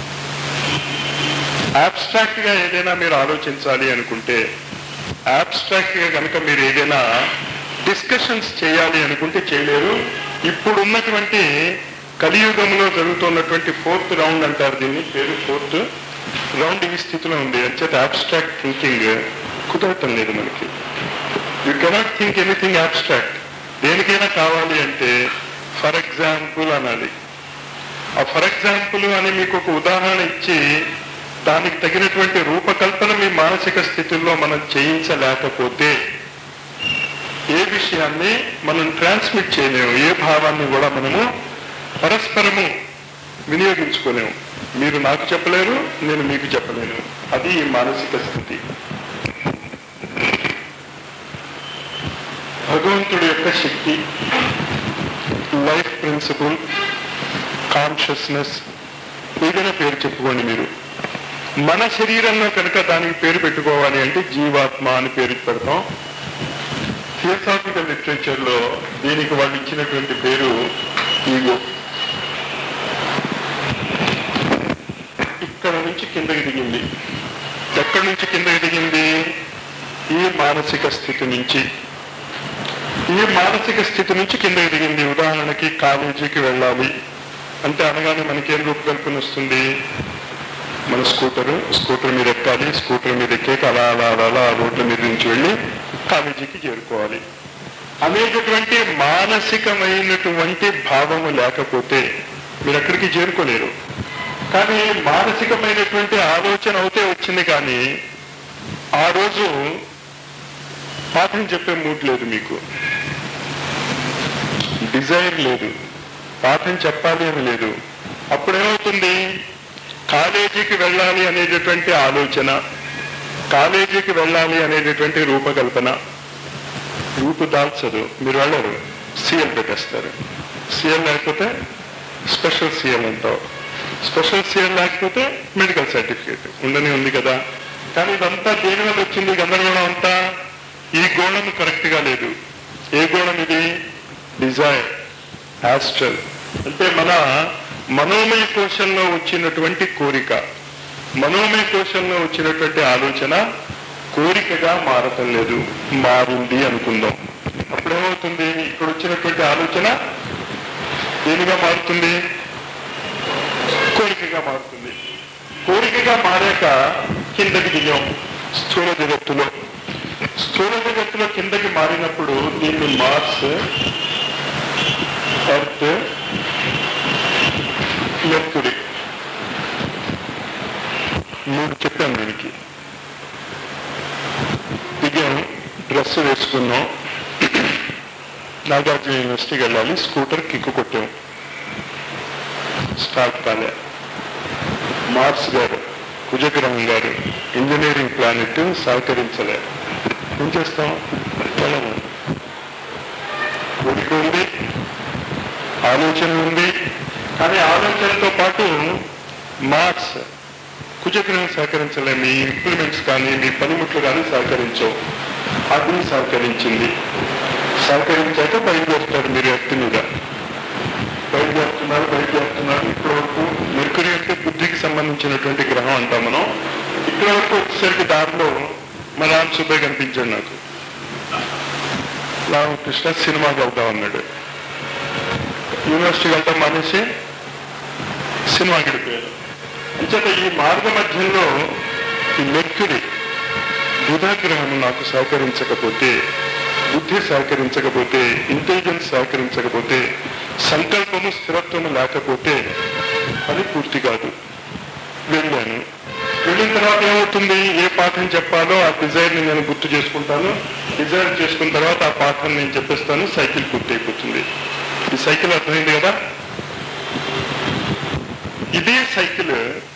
అబ్స్ట్రాక్ట్ గా ఏదైనా మీరు ఆలోచించాలి అనుకుంటే అబ్స్ట్రాక్ట్ గా కనుక మీరు ఏదైనా డిస్కషన్స్ చేయాలి అనుకుంటే చేయలేరు ఇప్పుడున్నటువంటి కలియుగంలో జరుగుతున్నటువంటి ఫోర్త్ రౌండ్ అంటారు దీన్ని పేరు ఫోర్త్ రౌండ్ ఈ స్థితిలో ఉంది అంచేత అబ్స్ట్రాక్ట్ థింకింగ్ కుదరటం లేదు మనకి you cannot think anything abstract దేనికైనా కావాలి అంటే ఫర్ ఎగ్జాంపుల్ అనాలి ఆ ఫర్ ఎగ్జాంపుల్ అని మీకు ఒక ఉదాహరణ ఇచ్చి దానికి తగినటువంటి రూపకల్పన మీ మానసిక స్థితుల్లో మనం చేయించలేకపోతే ఏ విషయాన్ని మనం ట్రాన్స్మిట్ చేయలేము ఏ భావాన్ని కూడా మనము పరస్పరము వినియోగించుకోలేము మీరు నాకు చెప్పలేరు నేను మీకు చెప్పలేను అది ఈ మానసిక స్థితి భగవంతుడి యొక్క శక్తి లైఫ్ ప్రిన్సిపల్ కాన్షియస్నెస్ ఏదైనా పేరు చెప్పుకోండి మీరు మన శరీరంలో కనుక దానికి పేరు పెట్టుకోవాలి అంటే జీవాత్మ అని పేరు పెడతాం థియోసాఫికల్ లిటరేచర్ లో దీనికి వాళ్ళు ఇచ్చినటువంటి పేరు ఈగో ఇక్కడ నుంచి కిందకి దిగింది ఎక్కడి నుంచి కిందకి దిగింది ఈ మానసిక స్థితి నుంచి ఈ మానసిక స్థితి నుంచి కిందకి దిగింది ఉదాహరణకి కాలేజీకి వెళ్ళాలి అంటే అనగానే మనకేం రూపకల్పన వస్తుంది మన స్కూటర్ స్కూటర్ మీద ఎక్కాలి స్కూటర్ మీద ఎక్కాక అలా అలా అలా అలా ఆ రోడ్ల మీద నుంచి వెళ్ళి కాలేజీకి చేరుకోవాలి అనేటటువంటి మానసికమైనటువంటి భావము లేకపోతే మీరు ఎక్కడికి చేరుకోలేరు కానీ మానసికమైనటువంటి ఆలోచన అవుతే వచ్చింది కానీ ఆ రోజు పాఠం చెప్పే మూడ్ లేదు మీకు డిజైర్ లేదు పాఠం చెప్పాలి అని లేదు అప్పుడేమవుతుంది కాలేజీకి వెళ్ళాలి అనేటటువంటి ఆలోచన కాలేజీకి వెళ్ళాలి అనేటటువంటి రూపకల్పన రూపు దాల్చదు మీరు వెళ్ళరు సీఎల్ పెట్టేస్తారు సీఎల్ లేకపోతే స్పెషల్ సీఎల్ అంటావు స్పెషల్ సీఎల్ లేకపోతే మెడికల్ సర్టిఫికేట్ ఉండనే ఉంది కదా కానీ ఇదంతా దేని వల్ల వచ్చింది గందరగోళం అంతా ఈ గోళం కరెక్ట్ గా లేదు ఏ గోళం ఇది డిజైర్ యాస్ట్రల్ అంటే మన మనోమయ కోశంలో వచ్చినటువంటి కోరిక మనోమయ కోశంలో వచ్చినటువంటి ఆలోచన కోరికగా మారటం లేదు మారింది అనుకుందాం అప్పుడేమవుతుంది ఇక్కడ వచ్చినటువంటి ఆలోచన దేనిగా మారుతుంది కోరికగా మారుతుంది కోరికగా మారాక కిందకి దిగాం స్థూల జగత్తులో స్థూల జగత్తులో కిందకి మారినప్పుడు దీన్ని మార్స్ ఎర్త్ మెర్కుడి మూడు చెప్పాను దీనికి దిగాం డ్రెస్ వేసుకున్నాం నాగార్జున యూనివర్సిటీకి వెళ్ళాలి స్కూటర్ కిక్కు కొట్టాం స్టార్ట్ కాలే మార్స్ గారు కుజగ్రహం గారు ఇంజనీరింగ్ ప్లానెట్ సహకరించలే ఏం చేస్తాం వెళ్ళము కోరిక ఉంది ఆలోచన ఉంది కానీ ఆలోచనతో పాటు మార్క్స్ కుజగ్రహం సహకరించలే మీ ఇంప్లిమెంట్స్ కానీ మీ పనిముట్లు కానీ సహకరించవు అది సహకరించింది సహకరించాక బయలుదేరుతారు మీరు ఎత్తి మీద బయలుదేరుతున్నారు బయలుదేరుతున్నారు ఇప్పటి వరకు మెర్కురీ అంటే బుద్ధికి సంబంధించినటువంటి గ్రహం అంటాం మనం ఇక్కడ వరకు వచ్చేసరికి దారిలో మా రామ్ సుబ్బయ్య కనిపించాడు నాకు రామకృష్ణ సినిమాకి వెళ్తా ఉన్నాడు యూనివర్సిటీకి వెళ్తాం మానేసి సినిమాకి వెళ్ళిపోయాడు అంచేత ఈ మార్గ మధ్యంలో ఈ మెర్క్యూరీ బుధగ్రహం నాకు సహకరించకపోతే బుద్ధి సహకరించకపోతే ఇంటెలిజెన్స్ సహకరించకపోతే సంకల్పము స్థిరత్వము లేకపోతే అది పూర్తి కాదు వెళ్ళాను వెళ్ళిన తర్వాత ఏమవుతుంది ఏ పాఠం చెప్పాలో ఆ డిజైర్ ని నేను గుర్తు చేసుకుంటాను డిజైర్ చేసుకున్న తర్వాత ఆ పాఠం నేను చెప్పేస్తాను సైకిల్ పూర్తి అయిపోతుంది ఈ సైకిల్ అర్థమైంది కదా ఇదే సైకిల్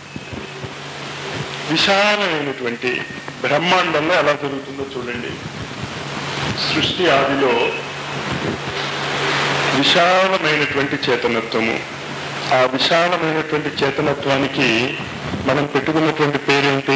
విశాలమైనటువంటి బ్రహ్మాండంలో ఎలా జరుగుతుందో చూడండి సృష్టి ఆదిలో విశాలమైనటువంటి చేతనత్వము ఆ విశాలమైనటువంటి చేతనత్వానికి మనం పెట్టుకున్నటువంటి పేరేంటి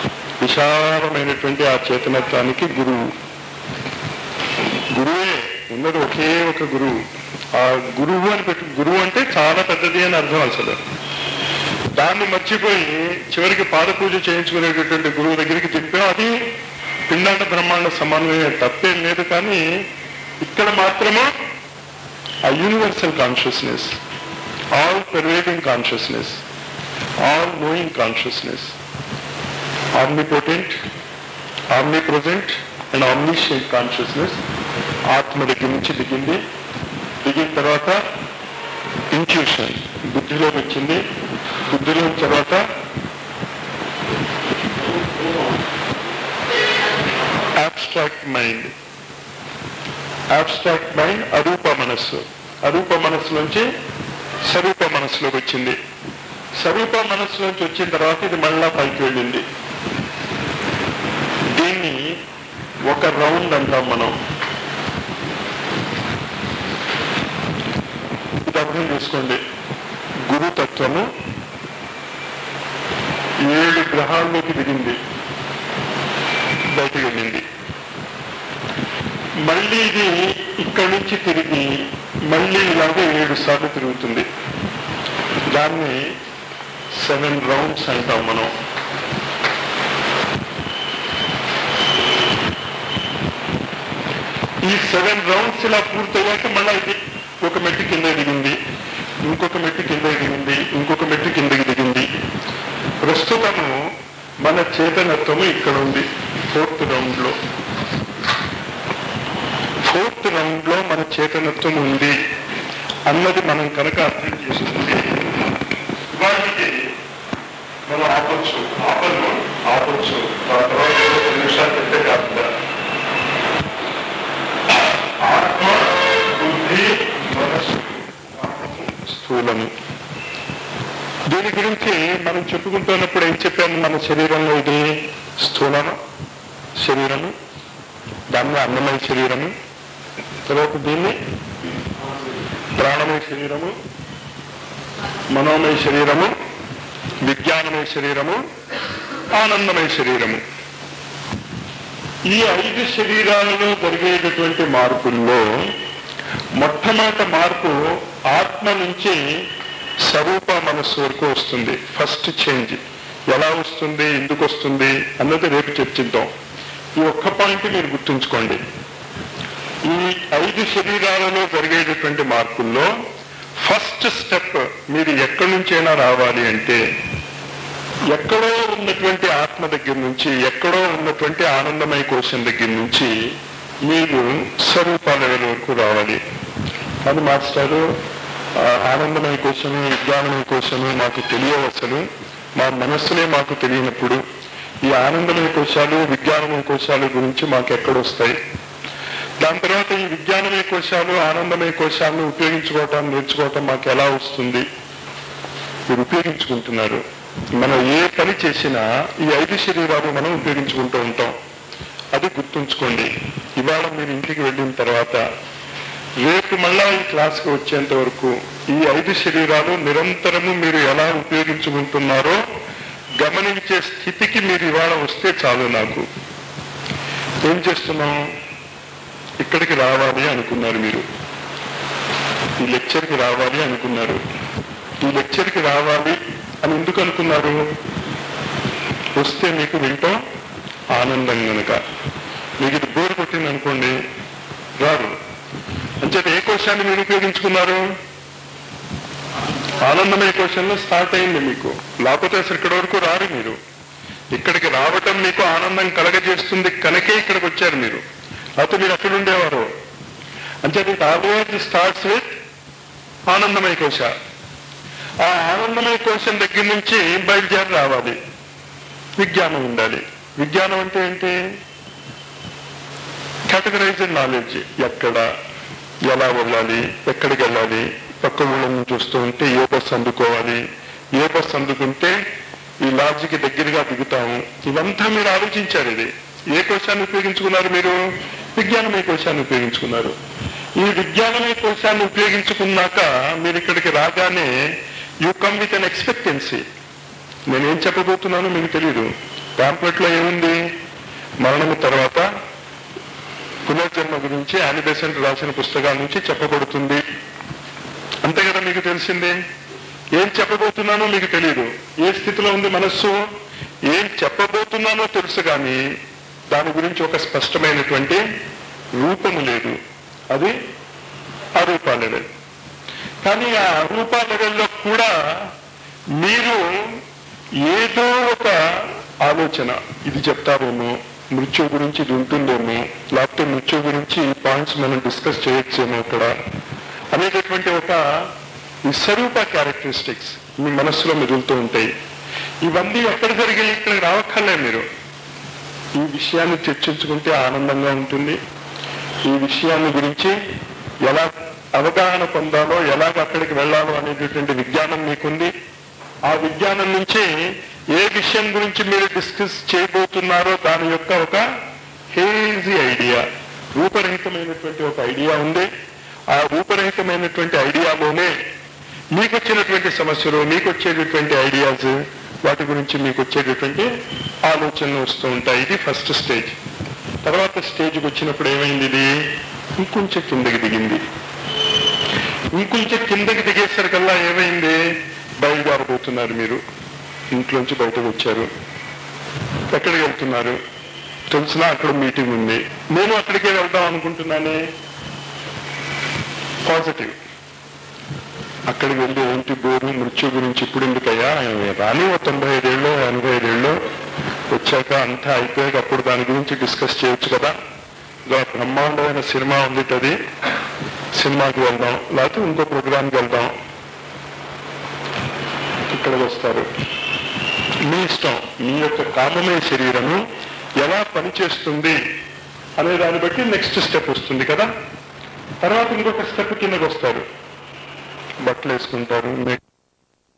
విశాలమైనటువంటి ఆ చేతనత్వానికి గురువు గురువే ఉన్నది ఒకే ఒక గురువు ఆ గురువు అని పెట్టు గురువు అంటే చాలా పెద్దది అని అర్థం అసలు దాన్ని మర్చిపోయి చివరికి పాద పూజ చేయించుకునేటటువంటి గురువు దగ్గరికి తిప్పాం అది పిండాండ బ్రహ్మాండ సమన్వయం తప్పేం లేదు కానీ ఇక్కడ మాత్రమే ఆ universal consciousness all pervading consciousness all knowing consciousness omnipotent omnipresent and omniscient consciousness ఆత్మ దగ్గర నుంచి దిగింది దిగిన తర్వాత ఇంట్యూషన్ బుద్ధిలోకి వచ్చింది బుద్ధిలో తర్వాత అబ్స్ట్రాక్ట్ మైండ్ అబ్స్ట్రాక్ట్ మైండ్ అరూప మనస్సు అరూప మనస్సు నుంచి స్వరూప మనస్సులోకి వచ్చింది స్వరూప మనస్సు నుంచి వచ్చిన తర్వాత ఇది మళ్ళా పైకి వెళ్ళింది దీన్ని ఒక రౌండ్ అంటాం మనం ఇది అర్థం చేసుకోండి గురుతత్వము ఏడు గ్రహాల్లోకి దిగింది బయటకు వెళ్ళింది మళ్ళీ ఇది ఇక్కడి నుంచి తిరిగి మళ్ళీ ఇలాగే ఏడు సార్లు తిరుగుతుంది దాన్ని సెవెన్ రౌండ్స్ అంటాం మనం ఈ సెవెన్ రౌండ్స్ ఇలా పూర్తయ్యాక మళ్ళీ ఇది ఒక మెట్టు కింద దిగింది ఇంకొక మెట్టు కింద దిగింది ఇంకొక మెట్టు కిందకి దిగింది ప్రస్తుతము మన చేతనత్వము ఇక్కడ ఉంది ఫోర్త్ రౌండ్ లో ఫోర్త్ రౌండ్ లో మన చేతనత్వం ఉంది అన్నది మనం కనుక అర్థం చేసుకుంటే ఇవాళకి మనం ఆపచ్చు ఆపను ఆపచ్చు ఆ తర్వాత ఏదో కొన్ని నిమిషాలు చెప్తే కాకుండా ఆత్మ బుద్ధి మనస్సు స్థూలము దీని గురించి మనం చెప్పుకుంటున్నప్పుడు ఏం చెప్పాము మన శరీరంలో ఇది స్థూలము శరీరము దాన్ని అన్నమయ శరీరము తర్వాత దీన్ని ప్రాణమయ శరీరము మనోమయ శరీరము విజ్ఞానమయ శరీరము ఆనందమయ శరీరము ఈ ఐదు శరీరాలలో జరిగేటటువంటి మార్పుల్లో మొట్టమొదటి మార్పు ఆత్మ నుంచి స్వరూప మనస్సు వరకు వస్తుంది ఫస్ట్ చేంజ్ ఎలా వస్తుంది ఎందుకు వస్తుంది అన్నది రేపు చర్చిద్దాం ఈ ఒక్క పాయింట్ మీరు గుర్తుంచుకోండి ఈ ఐదు శరీరాలలో జరిగేటటువంటి మార్పుల్లో ఫస్ట్ స్టెప్ మీరు ఎక్కడి నుంచైనా రావాలి అంటే ఎక్కడో ఉన్నటువంటి ఆత్మ దగ్గర నుంచి ఎక్కడో ఉన్నటువంటి ఆనందమయ కోశం దగ్గర నుంచి మీరు స్వరూప లెవెల్ వరకు రావాలి అది మాస్టారు ఆ, ఆనందమయ కోశము విజ్ఞానమయ కోశము మాకు తెలియవు అసలు మా మనస్సునే మాకు తెలియనప్పుడు ఈ ఆనందమయ కోశాలు విజ్ఞానమయ కోశాల గురించి మాకు ఎక్కడొస్తాయి దాని తర్వాత ఈ విజ్ఞానమయ కోశాలు ఆనందమయ కోశాలను ఉపయోగించుకోవటం నేర్చుకోవటం మాకు ఎలా వస్తుంది మీరు ఉపయోగించుకుంటున్నారు మనం ఏ పని చేసినా ఈ ఐదు శరీరాలు మనం ఉపయోగించుకుంటూ ఉంటాం అది గుర్తుంచుకోండి ఇవాళ మీరు ఇంటికి వెళ్ళిన తర్వాత రేపు మళ్ళా ఈ క్లాస్కి వచ్చేంత వరకు ఈ ఐదు శరీరాలు నిరంతరము మీరు ఎలా ఉపయోగించుకుంటున్నారో గమనించే స్థితికి మీరు ఇవాళ వస్తే చాలు నాకు ఏం చేస్తున్నాం ఇక్కడికి రావాలి అనుకున్నారు మీరు ఈ లెక్చర్కి రావాలి అనుకున్నారు ఈ లెక్చర్కి రావాలి అని ఎందుకు అనుకున్నారు వస్తే మీకు వింటాం ఆనందం కనుక మీకు ఇది బోర్ కొట్టింది అనుకోండి రారు అంచేత ఏ కోశాన్ని మీరు ఉపయోగించుకున్నారు ఆనందమయ కోశంలో స్టార్ట్ అయింది మీకు లేకపోతే అసలు ఇక్కడ వరకు రారు మీరు ఇక్కడికి రావటం మీకు ఆనందం కలగజేస్తుంది కనుకే ఇక్కడికి వచ్చారు మీరు లేకపోతే మీరు అక్కడ ఉండేవారు అంచేత ఇట్ ఆల్వేజ్ స్టార్ట్స్ విత్ ఆనందమయ కోశ ఆ ఆనందమయ కోశం దగ్గర నుంచి బయలుదేరి రావాలి విజ్ఞానం ఉండాలి విజ్ఞానం అంటే ఏంటి కేటగరైజ్డ్ నాలెడ్జ్ ఎక్కడ ఎలా వెళ్ళాలి ఎక్కడికి వెళ్ళాలి పక్క ఊళ్ళ నుంచి వస్తూ ఉంటే ఏ బస్సు అందుకోవాలి ఏ బస్సు అందుకుంటే ఈ లాడ్జికి దగ్గరగా దిగుతాము ఇవంతా మీరు ఆలోచించారు ఇది ఏ కోశాన్ని ఉపయోగించుకున్నారు మీరు విజ్ఞానమయ కోశాన్ని ఉపయోగించుకున్నారు ఈ విజ్ఞానమయ కోశాన్ని ఉపయోగించుకున్నాక మీరు ఇక్కడికి రాగానే you come with unexpectancy నేనేం చెప్పబోతున్నానో మీకు తెలియదు పాంప్లెట్ లో ఏముంది మరణము తర్వాత పునర్ జన్మ గురించి యాని బెసెంట్ రాసిన పుస్తకాల నుంచి చెప్పబడుతుంది అంతే కదా మీకు తెలిసిందే ఏం చెప్పబోతున్నానో మీకు తెలియదు ఏ స్థితిలో ఉంది మనస్సు ఏం చెప్పబోతున్నానో తెలుసు కానీ దాని గురించి ఒక స్పష్టమైనటువంటి రూపము లేదు అది అరూపాల లెవెల్ కానీ ఆ అరూపాల లెవెల్లో కూడా మీరు ఏదో ఒక ఆలోచన ఇది చెప్తారేమో మృత్యు గురించి ఇది ఉంటుందేమో లేకపోతే మృత్యు గురించి ఈ పాయింట్స్ మనం డిస్కస్ చేయొచ్చేమో ఇక్కడ అనేటటువంటి ఒక విస్వరూప క్యారెక్టరిస్టిక్స్ మీ మనస్సులో మెదులుతూ ఉంటాయి ఇవన్నీ ఎక్కడ జరిగాయి ఇక్కడ రావక్కర్లే మీరు ఈ విషయాన్ని చర్చించుకుంటే ఆనందంగా ఉంటుంది ఈ విషయాన్ని గురించి ఎలా అవగాహన పొందాలో ఎలాగ అక్కడికి వెళ్ళాలో అనేటటువంటి విజ్ఞానం మీకుంది ఆ విజ్ఞానం నుంచి ఏ విషయం గురించి మీరు డిస్కస్ చేయబోతున్నారో దాని యొక్క ఒక హేజీ ఐడియా రూపరహితమైనటువంటి ఒక ఐడియా ఉంది ఆ రూపరహితమైనటువంటి ఐడియాలోనే మీకు వచ్చినటువంటి సమస్యలు మీకు వచ్చేటటువంటి ఐడియాస్ వాటి గురించి మీకు వచ్చేటటువంటి ఆలోచనలు వస్తూ ఉంటాయి ఇది ఫస్ట్ స్టేజ్ తర్వాత స్టేజ్కి వచ్చినప్పుడు ఏమైంది ఇది ఇంకొంచెం కిందకి దిగింది ఇంకొంచెం కిందకి దిగేసరికల్లా ఏమైంది బయలుదేరబోతున్నారు మీరు ఇంట్లోంచి బయటకు వచ్చారు ఎక్కడికి వెళ్తున్నారు తెలిసినా అక్కడ మీటింగ్ ఉంది నేను అక్కడికే వెళ్దాం అనుకుంటున్నానే పాజిటివ్ అక్కడికి వెళ్ళి ఏంటి బోరు మృత్యు గురించి ఇప్పుడు ఎందుకయ్యా రాని ఓ తొంభై ఐదేళ్ళు ఎనభై ఐదేళ్ళు వచ్చాక అంతా అయిపోయాక అప్పుడు దాని గురించి డిస్కస్ చేయొచ్చు కదా ఇదో బ్రహ్మాండమైన సినిమా ఉంది అది సినిమాకి వెళ్దాం లేకపోతే ఇంకో ప్రోగ్రామ్కి వెళ్దాం ఇక్కడికి వస్తారు మీ ఇష్టం మీ యొక్క కామమయ శరీరము ఎలా పనిచేస్తుంది అనే దాన్ని బట్టి నెక్స్ట్ స్టెప్ వస్తుంది కదా తర్వాత ఇంకొక స్టెప్ కిందకి వస్తారు బట్టలు వేసుకుంటారు